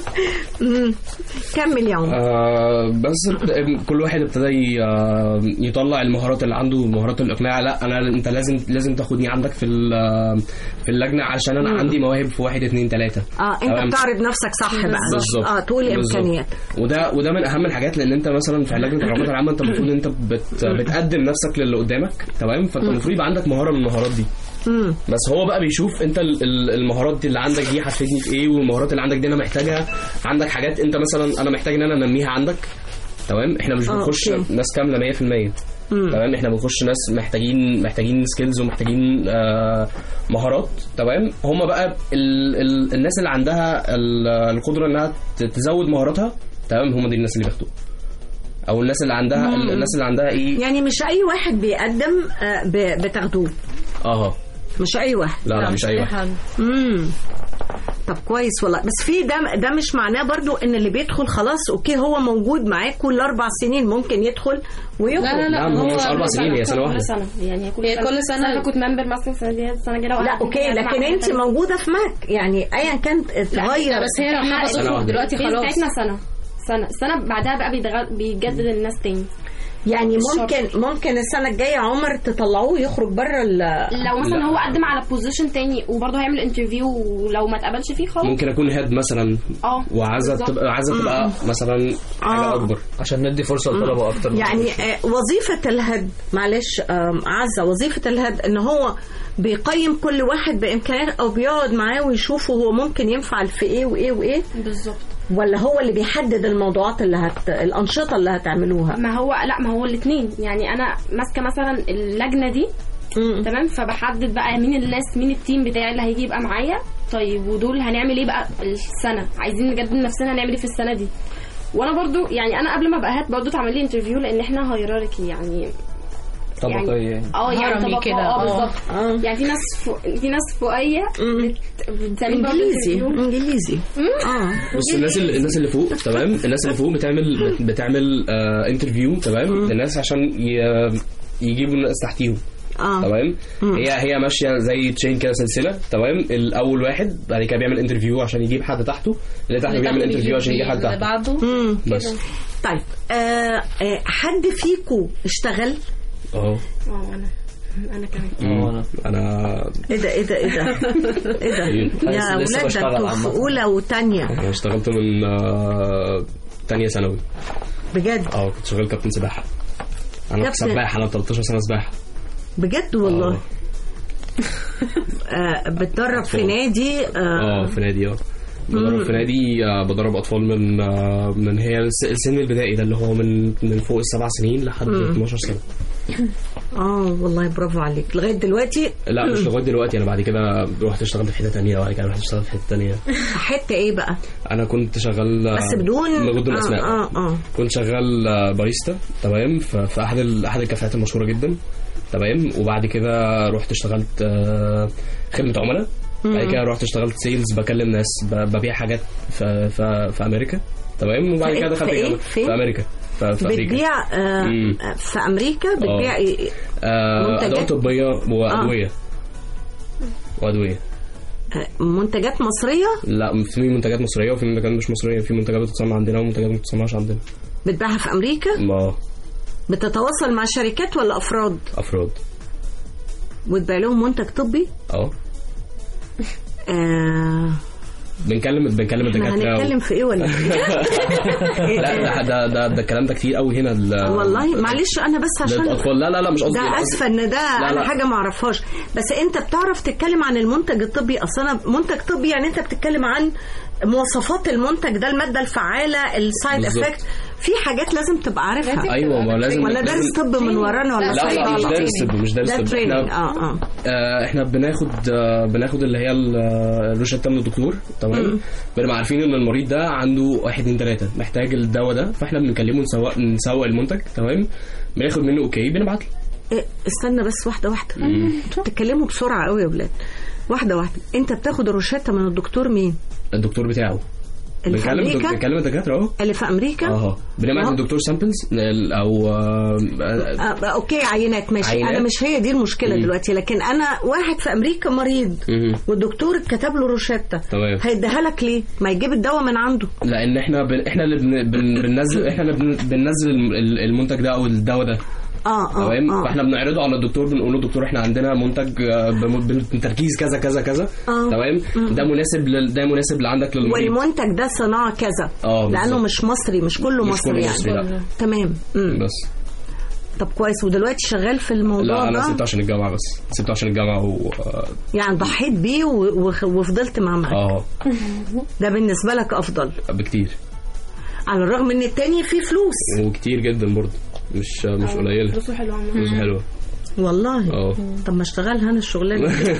B: مم. كمل يا عمر
F: آه بس كل واحد ابتدى ي- آه، يطلع المهارات اللي عنده والمهارات الاقناعيه لا انا انت لازم لازم تاخدني عندك في ال- في اللجنه علشان انا
B: مم.
F: عندي مواهب في واحد اتنين تلاته
B: اه
F: تمام؟
B: انت بتعرض نفسك صح بقى
F: بالظبط
B: اه تقول
F: بالظبط.
B: امكانيات
F: وده وده من اهم الحاجات لان انت مثلا في لجنه العلاقات العامه انت المفروض انت بت بتقدم نفسك للي قدامك تمام فانت المفروض يبقى عندك مهاره من المهارات دي
B: مم.
F: بس هو بقى بيشوف انت ال- ال- المهارات دي اللي عندك دي هتفيدني في ايه والمهارات اللي عندك دي انا محتاجها عندك حاجات انت مثلا انا محتاج ان انا انميها عندك تمام احنا مش
B: اه،
F: بنخش
B: اوكي.
F: ناس كامله 100%
B: مم.
F: تمام احنا بنخش ناس محتاجين محتاجين سكيلز ومحتاجين آه مهارات تمام هم بقى ال ال الناس اللي عندها ال- القدره انها ت- تزود مهاراتها تمام هم دي الناس اللي بياخدوها او الناس اللي عندها
B: مم.
F: الناس اللي عندها ايه
B: يعني مش اي واحد بيقدم آه، ب- بتاخدوه
F: اه
B: مش اي واحد
F: لا لا مش اي واحد
B: امم طب كويس والله بس في ده ده مش معناه برضو ان اللي بيدخل خلاص اوكي هو موجود معاك كل اربع سنين ممكن يدخل ويخرج
C: لا لا لا
F: نعم، هو
C: هو
F: مش أربع سنين، هي سنة واحدة.
C: كل سنه يعني كل
D: هي
C: سنه
D: كل سنة.
C: كنت ممبر مثلا السنه دي السنه الجايه
B: لا اوكي لكن انت موجوده في ماك يعني ايا كانت اتغير
D: بس هي لو حابه
F: سنة
D: تخرج
F: واحدة.
D: دلوقتي خلاص
C: بتاعتنا سنه سنه السنه بعدها بقى بيتغ- بيجدد الناس تاني
B: يعني
C: مش
B: ممكن ممكن السنه الجايه عمر تطلعوه يخرج بره ال
C: لو مثلا
F: لا.
C: هو قدم على بوزيشن تاني وبرضه هيعمل انترفيو ولو ما اتقبلش فيه خلاص
F: ممكن اكون هيد مثلا
C: اه
F: وعايزه
C: بالظبط.
F: تبقى عايزه تبقى مثلا حاجه
B: آه.
F: اكبر
E: عشان ندي فرصه للطلبه اكتر
B: يعني آه، وظيفة الهد معلش آم، عزة وظيفة الهد ان هو بيقيم كل واحد بامكانيات او بيقعد معاه ويشوفه هو ممكن ينفع في ايه وايه وايه
C: بالظبط
B: ولا هو اللي بيحدد الموضوعات اللي هت الانشطة اللي هتعملوها
C: ما هو لا ما هو الاثنين يعني انا ماسكه مثلا اللجنه دي
B: مم.
C: تمام فبحدد بقى مين الناس مين التيم بتاعي اللي هيجي يبقى معايا طيب ودول هنعمل ايه بقى السنه عايزين نجدد نفسنا هنعمل ايه في السنه دي وانا برضو يعني انا قبل ما ابقى هات برضو اتعمل لي انترفيو لان احنا هيراركي يعني
E: طبقيه يعني
C: اه يعني
D: هرمي
C: طبقة
D: كده،
C: اه
D: اه.
C: بالظبط
B: آه.
C: يعني في ناس فوق في ناس فوقيه
B: مم.
C: بت- بتعمل برضو
B: انجليزي
C: interview.
B: انجليزي اه
F: بص الناس اللي الناس اللي فوق تمام الناس اللي فوق بتعمل بت- بتعمل آه انترفيو تمام للناس عشان ي- يجيبوا الناس تحتيهم
B: اه
F: تمام هي هي ماشيه زي تشين كده سلسله تمام الاول واحد بعد كده بيعمل انترفيو عشان يجيب حد تحته اللي تحته بيعمل انترفيو عشان يجيب حد
D: اللي
F: تحته
D: بعده
B: مم.
F: بس
B: طيب آه آه حد فيكو اشتغل
F: اه
C: اه انا انا كمان
E: اه انا
F: انا
B: ايه ده ايه ده ايه ده ايه ده يا
E: لسه
B: ولاد ده
E: بشتغل
B: انتوا في
E: عامة.
B: اولى وثانيه
F: انا اشتغلت من آه تانية ثانوي
B: بجد
F: اه كنت شغال كابتن سباحه انا
B: كابتن.
F: سباح انا 13 سنه سباحه
B: بجد والله
F: اه
B: آه بتدرب في
F: أطفال.
B: نادي آه
F: اه في نادي اه بدرب في نادي آه، بدرب اطفال من آه، من هي الس- السن البدائي ده اللي هو من من فوق السبع سنين لحد 12 سنه
B: اه والله برافو عليك لغايه دلوقتي
F: لا مش لغايه دلوقتي انا بعد كده رحت اشتغلت في حته تانية وبعد كده رحت اشتغلت في حته تانية
B: حته ايه بقى
F: انا كنت شغال آه،
B: بس بدون
F: بدون
B: آه
F: اسماء
B: اه اه
F: كنت شغال آه، باريستا تمام ف- في احد ال- احد الكافيهات المشهوره جدا تمام وبعد كده رحت اشتغلت آه، خدمه عملاء بعد كده رحت اشتغلت سيلز بكلم ناس ب- ببيع حاجات في في, في امريكا تمام وبعد
B: في
F: كده
B: إيه؟
F: دخلت
B: في إيه؟
F: الجامعة.
B: فين؟
F: في امريكا ف- في امريكا
B: بتبيع آه
F: مم.
B: في امريكا بتبيع ايه
F: آه،
B: منتجات؟
F: ادوات طبيه وادويه وادويه
B: آه، منتجات مصريه
F: لا في منتجات مصريه وفي منتجات مش مصريه في منتجات بتتصنع عندنا ومنتجات ما بتتصنعش عندنا
B: بتبيعها في امريكا
F: ما
B: بتتواصل مع شركات ولا افراد
F: افراد
B: وتبيع لهم منتج طبي
F: اه
B: آه
F: بنكلم بنكلم
B: احنا
F: الدكاتره
B: هنتكلم في ايه ولا في إيه؟
F: لا ده ده ده, ده الكلام ده كتير قوي هنا ال-
B: والله معلش انا بس عشان
F: للاطفال لا لا لا مش قصدي
B: ده
F: لا، قصدي-
B: اسفه ان ده
F: لا،
B: انا
F: لا.
B: حاجه ما اعرفهاش بس انت بتعرف تتكلم عن المنتج الطبي اصل انا منتج طبي يعني انت بتتكلم عن مواصفات المنتج ده الماده الفعاله السايد
F: بالظبط.
B: افكت في حاجات لازم تبقى عارفها
F: ايوه ما لازم
B: ولا
F: لازم-
B: درس طب من ورانا ولا
F: لا
B: صحيح
F: لا مش
B: غلط؟
F: دارس طب مش دارس
B: ده
F: طب
B: تريننج
F: احنا
B: اه اه
F: آه، احنا بناخد آه، بناخد اللي هي ال- آه، الروشته من الدكتور تمام بنبقى عارفين ان المريض ده عنده واحد اتنين تلاته محتاج الدواء ده فاحنا بنكلمه نسوق نسوق المنتج تمام بناخد منه اوكي بنبعت له
B: إيه، استنى بس واحده واحده انتوا بتتكلموا بسرعه قوي يا ولاد واحده واحده انت بتاخد الروشته من الدكتور مين
F: الدكتور بتاعه
B: اللي في
F: بنكلم
B: امريكا
F: بنكلم الدكاتره اهو
B: اللي في امريكا
F: اه بنبعت
B: أهو.
F: للدكتور سامبلز او آه،
B: آه اوكي عينات ماشي
F: عينات.
B: انا مش هي دي المشكله
F: مم.
B: دلوقتي لكن انا واحد في امريكا مريض
F: مهم.
B: والدكتور كتب له روشته
F: تمام
B: هيديها لك ليه ما يجيب الدواء من عنده
F: لان احنا بن... احنا اللي بن... بن... بننزل احنا اللي بن... بننزل الم- المنتج ده او الدواء ده
B: اه اه,
F: تمام
B: آه.
F: فاحنا بنعرضه على الدكتور بنقول له دكتور احنا عندنا منتج آه، بم- بتركيز كذا كذا كذا
B: آه.
F: تمام ده مناسب لل... ده مناسب لعندك للمريض
B: والمنتج ده صناعه كذا
F: اه
B: لانه
F: بالظبط.
B: مش مصري مش كله
F: مش
B: مصري
F: كله
B: يعني
F: مصري، لا.
B: تمام مم.
F: بس
B: طب كويس ودلوقتي شغال في الموضوع
F: لا انا
B: ده
F: سبته عشان الجامعه بس سبته عشان الجامعه و
B: يعني ضحيت بيه و- وخ- وفضلت معاه معاك
F: اه
B: ده بالنسبه لك افضل
F: بكتير
B: على الرغم ان التاني فيه فلوس
F: وكتير جدا برضه مش مش قليله
C: فلوسه حلوه عموما
F: فلوس حلوه
B: والله
F: اه
B: طب ما اشتغلها انا الشغلانه دي.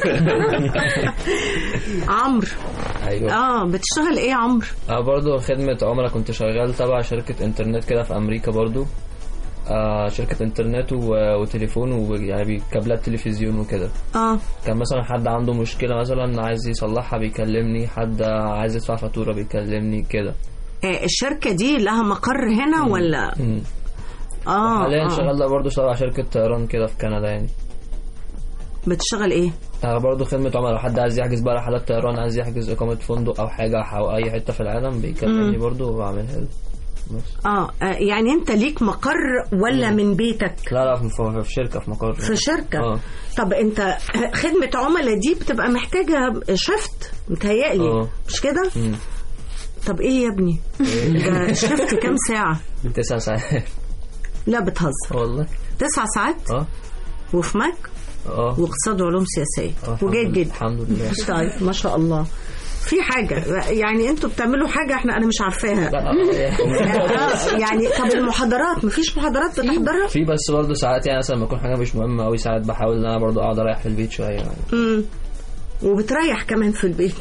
B: عمرو
E: ايوه
B: اه بتشتغل ايه يا عمرو
E: اه برضو خدمة عملاء كنت شغال تبع شركة انترنت كده في امريكا برضو آه شركة انترنت و- وتليفون ويعني كابلات تلفزيون وكده
B: اه
E: كان مثلا حد عنده مشكلة مثلا عايز يصلحها بيكلمني حد عايز يدفع فاتورة بيكلمني كده
B: آه، الشركه دي لها مقر هنا ولا
E: مم.
B: اه
E: حاليا
B: آه.
E: شغال ده برضو تبع شركة طيران كده في كندا يعني
B: بتشتغل ايه
E: آه برضو خدمة عملاء لو حد عايز يحجز بقى رحلات طيران عايز يحجز إقامة فندق أو حاجة أو أي حتة في العالم بيكلمني برضو وبعملها له بس
B: اه آه، يعني انت ليك مقر ولا من بيتك
E: لا لا في, في- في شركة في مقر
B: في شركه
E: اه
B: طب انت خدمه عملاء دي بتبقى محتاجه شفت متهيألي
E: اه.
B: مش كده
E: مم.
B: طب ايه يا ابني ده شفت كام ساعه
E: تسع ساعات
B: لا بتهزر
E: والله
B: تسع ساعات
E: اه
B: وفي ماك
E: اه
B: واقتصاد وعلوم سياسيه
E: آه، الحمد
B: وجيد
E: لله-
B: جدا
E: الحمد لله
B: طيب ما شاء الله في حاجة يعني انتوا بتعملوا حاجة احنا انا مش عارفاها
E: لا آه،
B: آه، يعني طب المحاضرات مفيش محاضرات بتحضرها؟
E: في بس برضه ساعات يعني مثلا لما يكون حاجه مش مهمه قوي ساعات بحاول ان انا برضه اقعد اريح في البيت شويه يعني
B: امم وبتريح كمان في البيت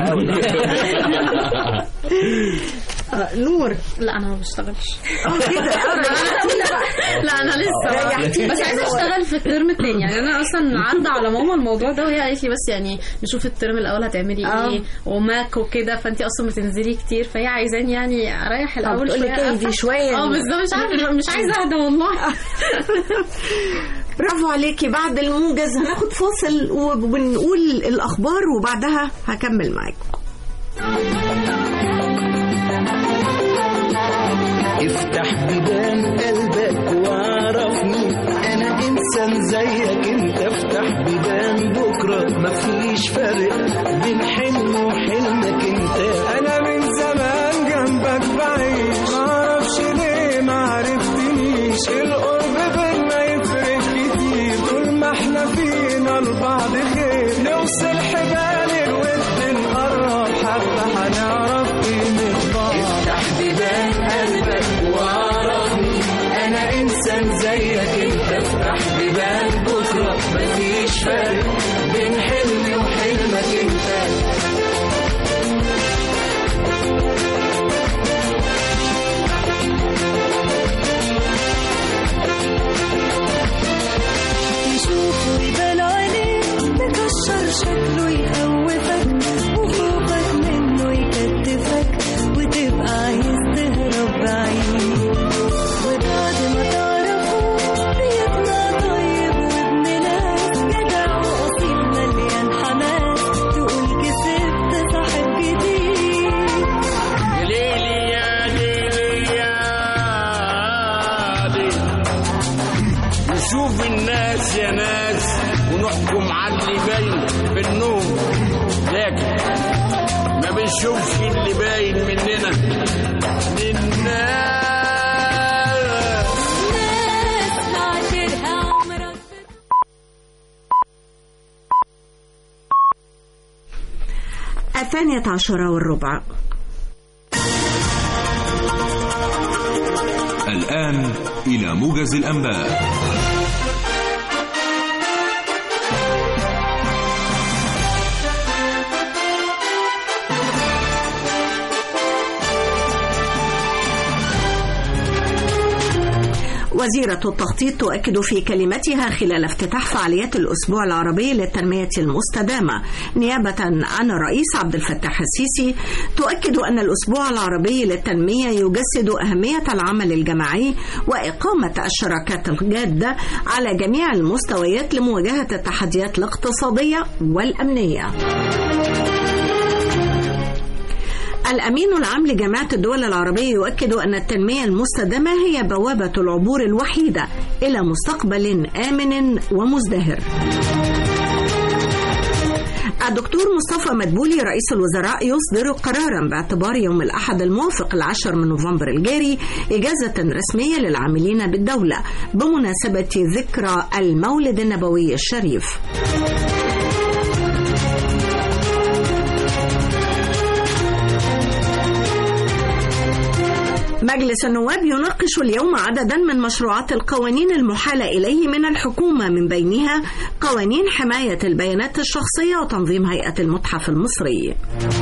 B: آه، نور
D: لا انا ما بشتغلش
B: اه كده
D: لا انا لسه
B: ريحتيني
D: بس عايزه اشتغل في الترم الثاني يعني انا اصلا عدى على ماما الموضوع ده وهي قالت لي بس يعني نشوف الترم الاول هتعملي
B: آه.
D: ايه وماك وكده فانت اصلا بتنزلي كتير فهي عايزاني يعني اريح الاول
B: بتقول لك
D: شويه
B: اهدي شوية.
D: اه بالظبط مش عارفه مش عايزه اهدى والله
B: برافو عليكي بعد الموجز هناخد فاصل ونقول الاخبار وبعدها هكمل معاكم
K: افتح بيبان قلبك وعرفني انا انسان زيك انت افتح بيبان بكره مفيش فرق بين حلم وحلمك انت انا من زمان جنبك بعيش معرفش ليه معرفتنيش القرب بينا يفرق كتير طول ما احنا فينا لبعض خير نوصل حبال الود نقرب حتى هنعرف قيمة بعض افتح بيبان قلبك وعرفني انا انسان زيك انت افتح بيبان بكره مفيش فرق بين حلمي وحلمك انت
L: يشوفه يبان عليه مكشر شكله يخوفك وخوفك منه يكتفك وتبقى عايز تهرب بعيد وبعد ما تعرفه بيطلع طيب وابن ناس جدع واصيل مليان حماس تقول كسبت صاحب جديد
G: ليلي يا ليلي يا ليلي نشوف الناس يا ناس ونحكم على اللي باين بالنوم لكن ما بنشوفش اللي باين مننا للناس
L: ناس معاشرها عمرك
B: الثانية عشرة والربع
A: الآن إلى موجز الأنباء
B: وزيرة التخطيط تؤكد في كلمتها خلال افتتاح فعاليات الأسبوع العربي للتنمية المستدامة نيابة عن الرئيس عبد الفتاح السيسي تؤكد أن الأسبوع العربي للتنمية يجسد أهمية العمل الجماعي وإقامة الشراكات الجادة على جميع المستويات لمواجهة التحديات الاقتصادية والأمنية. الأمين العام لجامعة الدول العربية يؤكد أن التنمية المستدامة هي بوابة العبور الوحيدة إلى مستقبل آمن ومزدهر. الدكتور مصطفى مدبولي رئيس الوزراء يصدر قرارا باعتبار يوم الأحد الموافق العشر من نوفمبر الجاري إجازة رسمية للعاملين بالدولة بمناسبة ذكرى المولد النبوي الشريف. مجلس النواب يناقش اليوم عددا من مشروعات القوانين المحالة إليه من الحكومة من بينها قوانين حماية البيانات الشخصية وتنظيم هيئة المتحف المصري.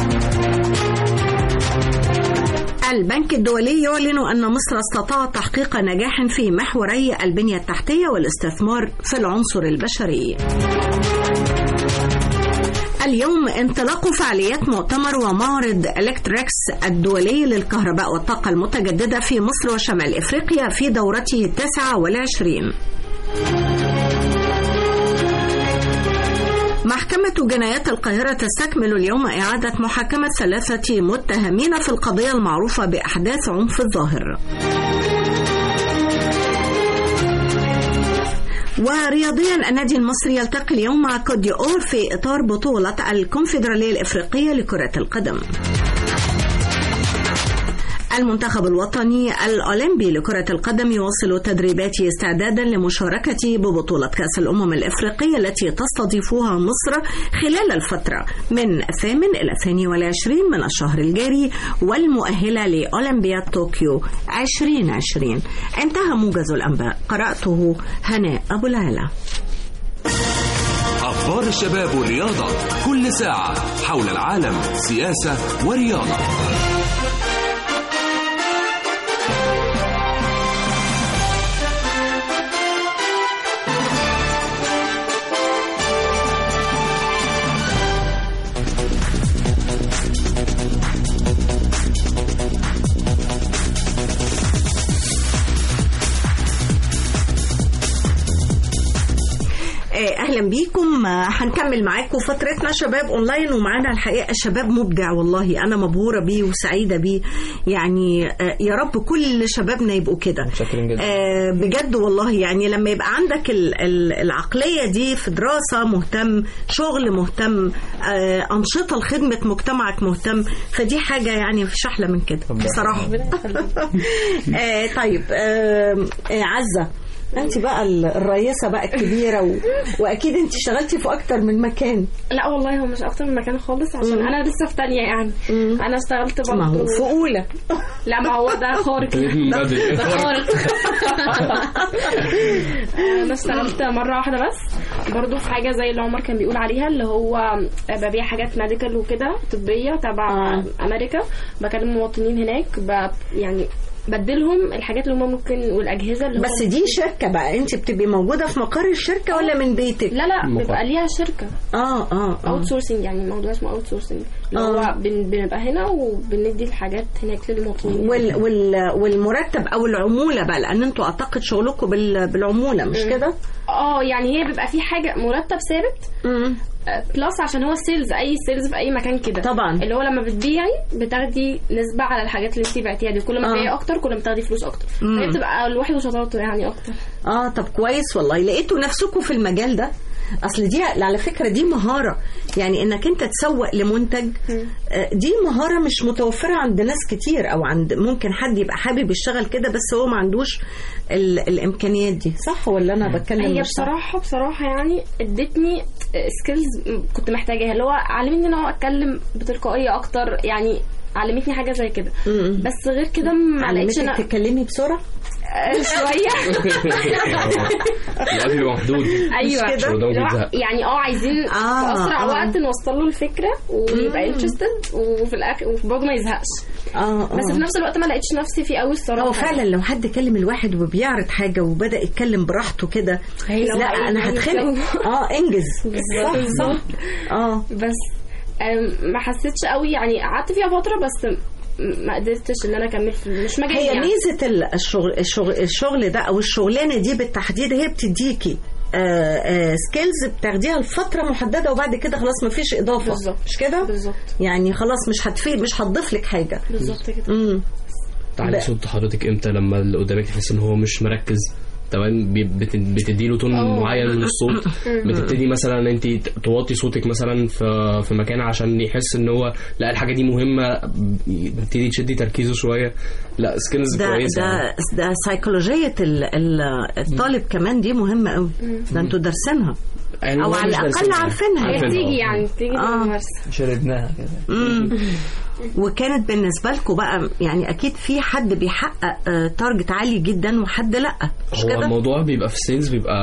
B: البنك الدولي يعلن أن مصر استطاعت تحقيق نجاح في محوري البنية التحتية والاستثمار في العنصر البشري. اليوم انطلاق فعاليات مؤتمر ومعرض الكتريكس الدولي للكهرباء والطاقة المتجددة في مصر وشمال افريقيا في دورته التاسعة والعشرين. محكمة جنايات القاهرة تستكمل اليوم إعادة محاكمة ثلاثة متهمين في القضية المعروفة بأحداث عنف الظاهر. ورياضيا النادي المصري يلتقي اليوم مع كوت ديور في اطار بطوله الكونفدراليه الافريقيه لكره القدم. المنتخب الوطني الأولمبي لكرة القدم يواصل تدريباته استعدادا لمشاركته ببطولة كأس الأمم الإفريقية التي تستضيفها مصر خلال الفترة من الثامن إلى الثاني والعشرين من الشهر الجاري والمؤهلة لأولمبياد طوكيو 2020 انتهى موجز الأنباء قرأته هناء أبو العلا
M: أخبار الشباب والرياضة كل ساعة حول العالم سياسة ورياضة
B: اهلا بيكم هنكمل معاكم فترتنا شباب اونلاين ومعانا الحقيقه شباب مبدع والله انا مبهوره بيه وسعيده بيه يعني يا رب كل شبابنا يبقوا كده بجد والله يعني لما يبقى عندك العقليه دي في دراسه مهتم شغل مهتم انشطه لخدمه مجتمعك مهتم فدي حاجه يعني مفيش احلى من كده بصراحه طيب عزه انت بقى الرئيسه بقى الكبيره و... واكيد انت اشتغلتي في اكتر من مكان
C: لا والله هو مش اكتر من مكان خالص عشان
B: مم.
C: انا لسه في تانية يعني
B: مم.
C: انا اشتغلت برضه
B: ما هو في اولى
C: لا ما هو ده خارق
F: من بدري.
C: ده خارق انا اشتغلت مره واحده بس برضه في حاجه زي اللي عمر كان بيقول عليها اللي هو ببيع حاجات ميديكال وكده طبيه تبع امريكا بكلم مواطنين هناك ب... يعني بدلهم الحاجات اللي هم ممكن والاجهزه اللي
B: بس
C: هم
B: دي شركه بقى انت بتبقي موجوده في مقر الشركه ولا من بيتك
C: لا لا بيبقى ليها شركه
B: اه اه اه
C: اوت سورسنج يعني الموضوع اسمه اوت سورسنج اللي
B: آه.
C: هو بن- بنبقى هنا وبندي الحاجات هناك للمواطنين
B: وال وال والمرتب او العموله بقى لان انتوا اعتقد شغلكم بال بالعموله مش
C: مم.
B: كده؟
C: اه يعني هي بيبقى في حاجه مرتب ثابت بلس عشان هو السيلز اي سيلز في اي مكان كده
B: طبعا
C: اللي هو لما بتبيعي بتاخدي نسبه على الحاجات اللي انت بعتيها دي كل ما
B: آه.
C: تبيعي اكتر كل ما تاخدي فلوس اكتر
B: مم.
C: فهي بتبقى الواحد وشطارته يعني اكتر
B: اه طب كويس والله لقيتوا نفسكم في المجال ده اصل دي على فكره دي مهاره يعني انك انت تسوق لمنتج آه، دي مهاره مش متوفره عند ناس كتير او عند ممكن حد يبقى حابب يشتغل كده بس هو ما عندوش ال- الامكانيات دي صح ولا انا بتكلم
C: هي
B: مش صح؟
C: بصراحه بصراحه يعني ادتني سكيلز كنت محتاجاها اللي هو علمتني ان هو اتكلم بتلقائيه اكتر يعني علمتني حاجه زي كده
B: مم.
C: بس غير كده ما لقيتش
B: علمتك
C: انا
B: تتكلمي بسرعه
C: آه، شويه
F: الوقت بيبقى محدود
C: ايوه
F: مش كده؟
C: اللي هو
F: بيزهق.
C: يعني اه عايزين
B: آه،
C: في اسرع
B: آه.
C: وقت نوصل له الفكره ويبقى انترستد وفي الاخر وبرضه ما يزهقش
B: اه
C: بس في نفس الوقت ما لقيتش نفسي فيه قوي الصراحه
B: هو فعلا لو حد كلم الواحد وبيعرض حاجه وبدا يتكلم براحته كده
C: هيزهق.
B: لا انا هتخنق اه انجز
C: بالظبط
B: صح
C: بالظبط
B: اه
C: بس آم، ما حسيتش قوي يعني قعدت فيها فتره بس م- ما قدرتش ان انا اكمل في مش مجالي
B: هي
C: يعني.
B: ميزه ال- الشغل الشغل الشغل ده او الشغلانه دي بالتحديد هي بتديكي سكيلز بتاخديها لفتره محدده وبعد كده خلاص ما فيش اضافه
C: بالظبط.
B: مش كده
C: بالظبط
B: يعني خلاص مش هتفيد مش هتضيف لك حاجه
C: بالظبط كده
B: امم
F: تعلي صوت حضرتك امتى لما اللي قدامك تحس ان هو مش مركز تمام بي- بت- بتديله تون
C: أوه.
F: معين من الصوت
C: مم.
F: بتبتدي مثلا انت توطي صوتك مثلا في في مكان عشان يحس ان هو لا الحاجه دي مهمه بتبتدي تشدي تركيزه شويه لا سكيلز
B: ده
F: كويسه
B: ده ده سيكولوجيه ال- ال- الطالب كمان دي مهمه قوي ده انتوا دارسينها
F: يعني
B: او
F: هو
B: على
F: مش
B: الاقل
F: دارسينها.
B: عارفينها
C: هي
F: عارفينها.
C: بتيجي يعني بتيجي
B: آه.
C: بالممارسه
E: شربناها كده
B: مم. وكانت بالنسبه لكم بقى يعني اكيد في حد بيحقق آه، تارجت عالي جدا وحد لا مش
F: هو
B: كده
F: الموضوع بيبقى في السيلز بيبقى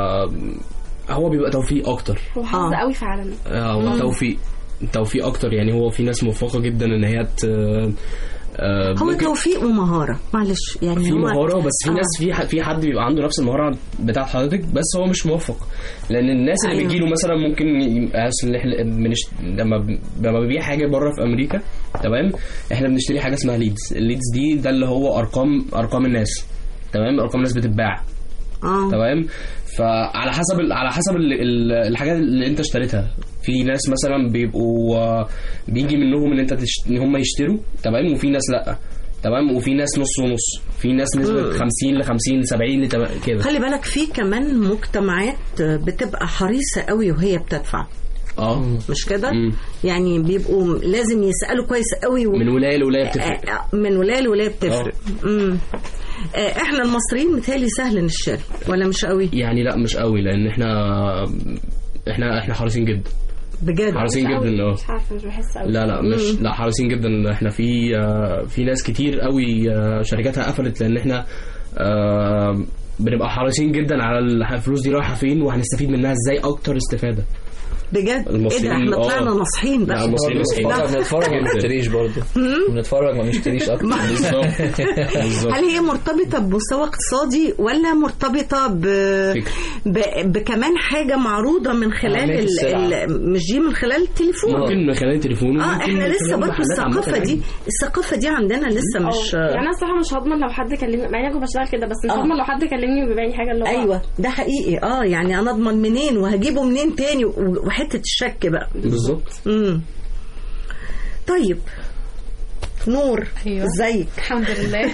F: هو بيبقى توفيق اكتر
C: هو حظ قوي فعلا
F: آه، هو توفيق توفيق اكتر يعني هو في ناس موفقه جدا ان هي ت... آه،
B: هو
F: ممكن
B: توفيق ومهاره معلش يعني
F: في
B: هو
F: مهاره بس في
B: آه.
F: ناس في ح- في حد بيبقى عنده نفس المهاره بتاعت حضرتك بس هو مش موفق لان الناس اللي
B: أيوة.
F: بتجيله مثلا ممكن يبقى أصل إحنا بنشت... لما ب... لما ببيع حاجه بره في امريكا تمام احنا بنشتري حاجه اسمها ليدز الليدز دي ده اللي هو ارقام ارقام الناس تمام ارقام الناس بتتباع
B: اه
F: تمام فعلى حسب ال- على حسب ال- ال- الحاجات اللي انت اشتريتها في ناس مثلا بيبقوا آه، بيجي منهم ان انت تشت... ان هم يشتروا تمام وفي ناس لا تمام وفي ناس نص ونص في ناس نسبة
B: مم.
F: 50 ل 50 ل 70 ل تم- كده
B: خلي بالك في كمان مجتمعات بتبقى حريصه قوي وهي بتدفع
F: اه
B: مش كده
F: مم.
B: يعني بيبقوا لازم يسالوا كويس قوي و...
F: من ولايه لولايه بتفرق
B: آه، آه، من ولايه لولايه بتفرق امم آه، احنا المصريين متهيألي سهل نشتري ولا مش قوي
F: يعني لا مش قوي لان احنا احنا احنا حريصين جدا
B: بجد
F: حريصين
C: مش قوي.
F: جدا اه
C: مش عارفه مش بحس قوي
F: لا لا مش لا حريصين جدا احنا في آه، في ناس كتير قوي آه، شركاتها قفلت لان احنا آه، بنبقى حريصين جدا على الفلوس دي رايحه فين وهنستفيد منها ازاي اكتر استفاده
B: بجد ايه ده
F: المصريين،
B: احنا
F: آه.
B: طلعنا ناصحين بقى
F: لا، المصريين ناصحين.
B: ده-
E: بنتفرج ما بنشتريش برضه بنتفرج ما بنشتريش اكتر
F: بالظبط بالظبط
B: هل هي مرتبطة بمستوى اقتصادي ولا مرتبطة ب... ب... بكمان حاجة معروضة من خلال
E: أهمية
B: ال...
E: السلعة.
B: ال... مش دي من خلال التليفون
F: ممكن من خلال التليفون
B: اه
F: وممكن
B: احنا
F: من
B: لسه
F: خلال
B: برضه
F: محلات عامة
B: الثقافة دي
F: يعني.
B: الثقافة دي عندنا لسه مش
C: اه يعني انا الصراحه مش هضمن لو حد كلمني مع اني كنت بشتغل كده بس مش
B: آه.
C: هضمن لو حد كلمني وبيبيع لي حاجه اللي هو
B: ايوه ده حقيقي اه يعني انا اضمن منين وهجيبه منين تاني و- وحتة الشك بقى
F: بالظبط
B: امم طيب نور
D: أيوة.
B: ازيك
D: الحمد لله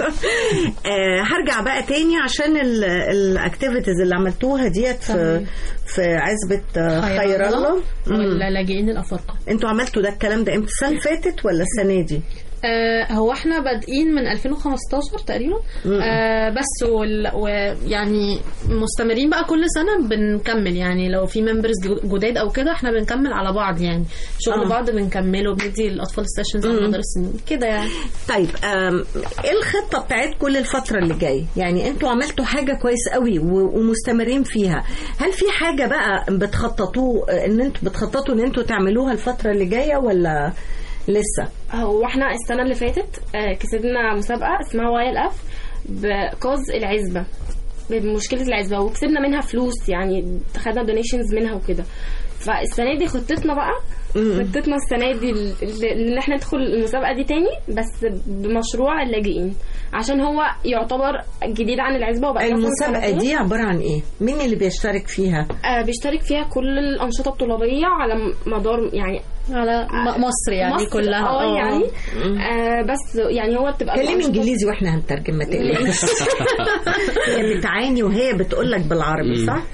B: آه هرجع بقى تاني عشان الاكتيفيتيز اللي عملتوها ديت في
D: تمام.
B: في عزبة آه، خير الله مم.
D: ولا لاجئين الافارقه
B: انتوا عملتوا ده الكلام ده امتى السنه اللي فاتت ولا السنه دي؟
D: آه هو احنا بادئين من 2015 تقريبا
B: مم.
D: آه بس وال- ويعني مستمرين بقى كل سنه بنكمل يعني لو في ممبرز جداد او كده احنا بنكمل على بعض يعني شغل
B: آه.
D: بعض بنكمله بندي الاطفال ستيشنز على
B: مم.
D: مدار السنين كده يعني
B: طيب آم، ايه الخطه بتاعتكم للفتره اللي جايه؟ يعني انتوا عملتوا حاجه كويس قوي و- ومستمرين فيها، هل في حاجه بقى بتخططوا آه، ان انتوا بتخططوا ان انتوا تعملوها الفتره اللي جايه ولا لسه؟
C: هو احنا السنه اللي فاتت آه، كسبنا مسابقه اسمها واي ال اف بكوز العزبه بمشكله العزبه وكسبنا منها فلوس يعني خدنا دونيشنز منها وكده فالسنه دي خطتنا بقى خطتنا السنه دي ال- ال- ان احنا ندخل المسابقه دي تاني بس بمشروع اللاجئين عشان هو يعتبر جديد عن العزبه وبقى
B: المسابقه دي عباره عن ايه؟ مين اللي بيشترك فيها؟
C: آه، بيشترك فيها كل الانشطه الطلابيه على مدار يعني
D: على م- مصر يعني
C: مصر
D: كلها
C: اه
D: آه.
C: يعني آه بس يعني هو بتبقى
B: كلمي
C: الأنشطة-
B: انجليزي واحنا هنترجم ما تقلقيش هي بتعاني وهي بتقول لك بالعربي صح؟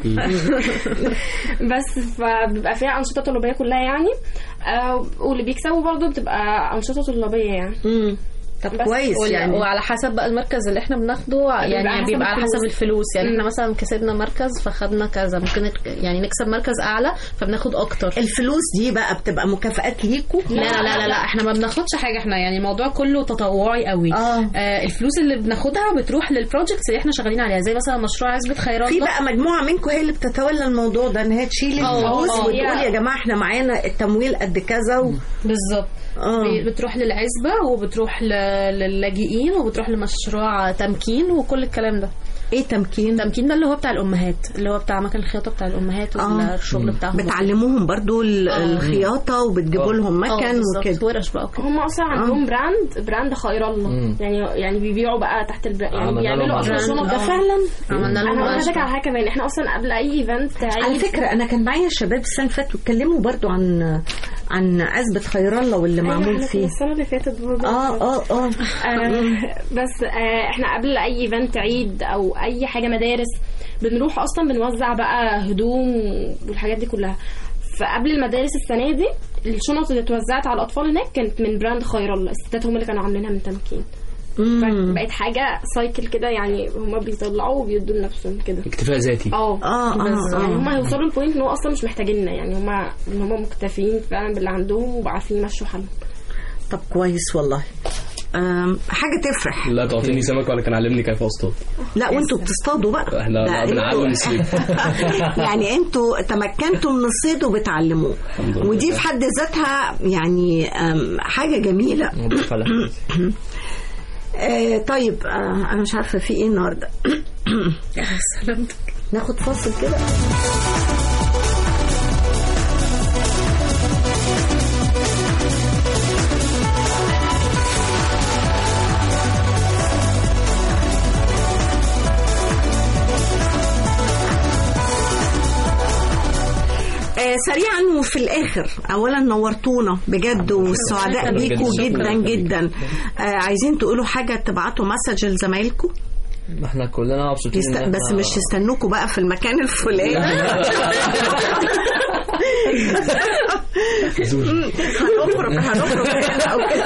C: بس فبيبقى فيها انشطه طلابيه كلها يعني آه واللي بيكسبوا برضو بتبقى انشطه طلابيه يعني
B: امم طب
C: بس
B: كويس
D: وال-
B: يعني
D: وعلى حسب بقى المركز اللي احنا بناخده يعني
C: على حسب
D: بيبقى على حسب
C: الفلوس.
D: الفلوس يعني
C: مم.
D: احنا مثلا كسبنا مركز فخدنا كذا ممكن نك- يعني نكسب مركز اعلى فبناخد اكتر
B: الفلوس دي بقى بتبقى مكافآت ليكوا
D: لا لا لا لا, لا احنا ما بناخدش حاجه احنا يعني الموضوع كله تطوعي قوي
B: آه.
D: آه الفلوس اللي بناخدها بتروح للبروجكتس اللي احنا شغالين عليها زي مثلا مشروع عزبة خيرات
B: في بقى مجموعه منكم هي اللي بتتولى الموضوع ده ان هي تشيل
D: آه،
B: الفلوس
D: آه،
B: وتقول
D: يا.
B: يا جماعه احنا معانا التمويل قد كذا و...
D: بالظبط
B: آه.
D: بتروح للعزبة وبتروح ل- للاجئين وبتروح لمشروع تمكين وكل الكلام ده
B: ايه تمكين
D: تمكين ده اللي هو بتاع الامهات اللي هو بتاع مكان الخياطه بتاع الامهات والشغل بتاعهم
B: بتعلموهم برضو ال-
D: آه.
B: الخياطه وبتجيبوا لهم
D: آه،
B: مكن
D: بالظبط.
B: وكده
D: ورش بقى وكده
C: هم اصلا عندهم براند براند خير الله
E: مم.
C: يعني يعني بيبيعوا بقى تحت البراند يعني
E: عملنا
C: بيعملوا
E: لهم
C: اصلا
E: براند.
C: شنط
B: ده
C: آه.
B: فعلا
D: عملنا لهم
C: انا
D: ورش
C: هقول لك
D: بقى.
C: على حاجه كمان احنا اصلا قبل اي ايفنت
B: على
C: عيد
B: فكره انا كان معايا شباب السنه اللي فاتت واتكلموا برضو عن عن عزبه خير الله واللي
C: أيوة،
B: معمول
C: إحنا كنا
B: فيه
C: السنه اللي فاتت برضه
B: اه اه اه
C: آه، بس آه، احنا قبل اي ايفنت عيد او اي حاجه مدارس بنروح اصلا بنوزع بقى هدوم والحاجات دي كلها فقبل المدارس السنه دي الشنط اللي اتوزعت على الاطفال هناك كانت من براند خير الله الستات هم اللي كانوا عاملينها من تمكين
B: مم.
C: بقت حاجه سايكل كده يعني هم بيطلعوا وبيدوا لنفسهم كده
F: اكتفاء ذاتي
C: اه
B: اه
C: بس
B: اه,
C: يعني هم
B: آه.
C: هيوصلوا لبوينت ان هو اصلا مش محتاجيننا يعني هم ان هم مكتفيين فعلا باللي عندهم وعارفين يمشوا حالهم
B: طب كويس والله آم، حاجه تفرح
F: لا تعطيني سمك ولا كان علمني كيف اصطاد
B: لا وانتوا بتصطادوا بقى
F: احنا
B: ده
F: بنعلم
B: انتوا-
F: الصيد
B: يعني انتوا تمكنتوا من الصيد وبتعلموه
F: الحمد لله.
B: ودي في حد ذاتها يعني آم، حاجه جميله آه طيب آه انا مش عارفه في ايه النهارده
D: يا سلامتك
B: ناخد فاصل كده آه، سريعا وفي الاخر اولا نورتونا بجد والسعداء
E: شكراً
B: بيكوا
E: جداً.
B: جدا جدا آه، عايزين تقولوا حاجه تبعتوا مسج لزمايلكم
E: ما احنا كلنا مبسوطين
B: يست...
E: إن
B: بس
E: إحنا-
B: مش يستنوكوا بقى في المكان الفلاني هنخرج هنخرج هنا او كده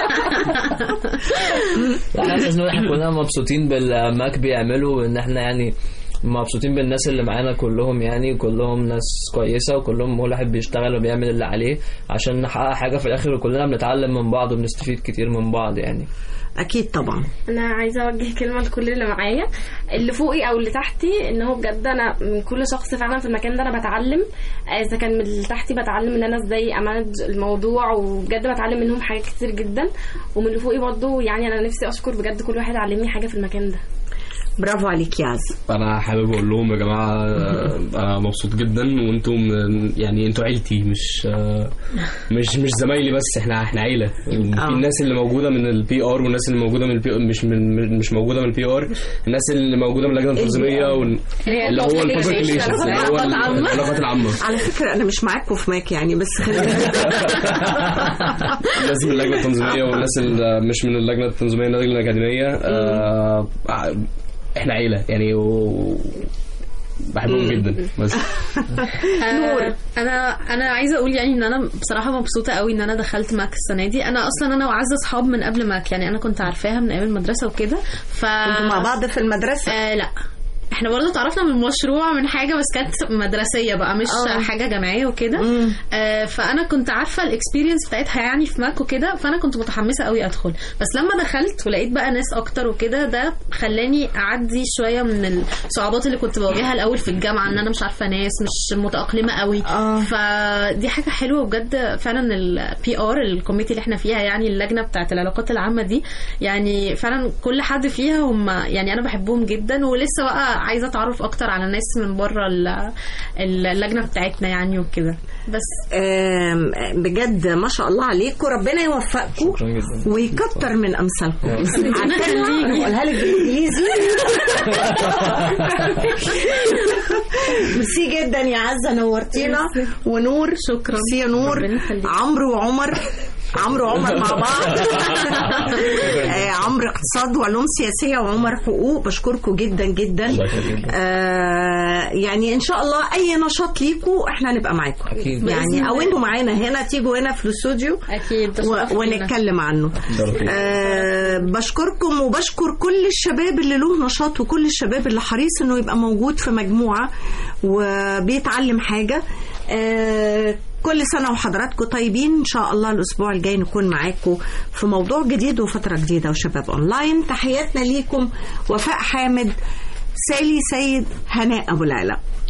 E: لا حاسس ان احنا كلنا مبسوطين بالماك بيعملوا وان احنا يعني مبسوطين بالناس اللي معانا كلهم يعني كلهم ناس كويسه وكلهم كل واحد بيشتغل وبيعمل اللي عليه عشان نحقق حاجه في الاخر وكلنا بنتعلم من بعض وبنستفيد كتير من بعض يعني
B: اكيد طبعا
C: انا عايزه اوجه كلمه لكل اللي معايا اللي فوقي او اللي تحتي ان هو بجد انا من كل شخص فعلا في المكان ده انا بتعلم اذا كان من اللي تحتي بتعلم ان انا ازاي امانج الموضوع وبجد بتعلم منهم حاجات كتير جدا ومن اللي فوقي برضه يعني انا نفسي اشكر بجد كل واحد علمني حاجه في المكان ده
B: برافو عليك يا عز
F: انا حابب اقول لهم يا جماعه آه، انا مبسوط جدا وانتم من- يعني انتوا عيلتي مش آه، مش مش زمايلي بس احنا احنا عيله في الناس اللي موجوده من البي ار والناس اللي موجوده من البي مش من مش موجوده من البي ار الناس اللي موجوده من اللجنه التنظيميه وال-
B: هي
F: اللي هو
B: public
F: البابليك
B: relations.
F: ريليشنز اللي هو
B: علاقات عامة.
F: العلاقات العامه
B: على فكره انا مش معاكم في ماك يعني بس خلينا
F: الناس من اللجنه التنظيميه والناس اللي مش من اللجنه التنظيميه النادي الاكاديميه آه، احنا عيله يعني و... بحبهم جدا بس
D: نور انا انا عايزه اقول يعني ان انا بصراحه مبسوطه قوي ان انا دخلت ماك السنه دي انا اصلا انا وعزه اصحاب من قبل ماك يعني انا كنت عارفاها من ايام المدرسه وكده ف
B: كنتوا مع بعض في المدرسه
D: آه لا احنا برضه اتعرفنا من مشروع من حاجه بس كانت مدرسيه بقى مش
B: آه.
D: أوه. حاجه جامعيه وكده آه فانا كنت عارفه الاكسبيرينس بتاعتها يعني في ماك وكده فانا كنت متحمسه قوي ادخل بس لما دخلت ولقيت بقى ناس اكتر وكده ده خلاني اعدي شويه من الصعوبات اللي كنت بواجهها الاول في الجامعه ان انا مش عارفه ناس مش متاقلمه قوي
B: آه.
D: فدي حاجه حلوه بجد فعلا البي ار الكوميتي اللي احنا فيها يعني اللجنه بتاعت العلاقات العامه دي يعني فعلا كل حد فيها هم يعني انا بحبهم جدا ولسه بقى عايزه اتعرف اكتر على ناس من بره ال- اللجنه بتاعتنا يعني وكده بس
B: آم، بجد ما شاء الله عليكم ربنا يوفقكم
E: شكرا جدا
B: ويكتر من امثالكم
D: ربنا يخليكي.
B: بقولها لك بالانجليزي ميرسي جدا يا عزه نورتينا ونور
D: شكرا
B: ميرسي يا نور
D: ربنا يخليك.
B: عمرو وعمر عمرو وعمر مع بعض آه، عمرو اقتصاد وعلوم سياسيه وعمر حقوق بشكركم جدا جدا
E: الله يخليك.
B: آه، يعني ان شاء الله اي نشاط ليكوا احنا هنبقى معاكم
E: أكيد.
D: بإذن
B: يعني او
D: الله.
B: انتوا معانا هنا تيجوا هنا في الاستوديو
D: اكيد
B: و-
D: تشرفينا.
B: ونتكلم عنه آه بشكركم وبشكر كل الشباب اللي له نشاط وكل الشباب اللي حريص انه يبقى موجود في مجموعه وبيتعلم حاجه آه كل سنة وحضراتكم طيبين إن شاء الله الأسبوع الجاي نكون معاكم في موضوع جديد وفترة جديدة وشباب أونلاين تحياتنا ليكم وفاء حامد سالي سيد هناء أبو العلا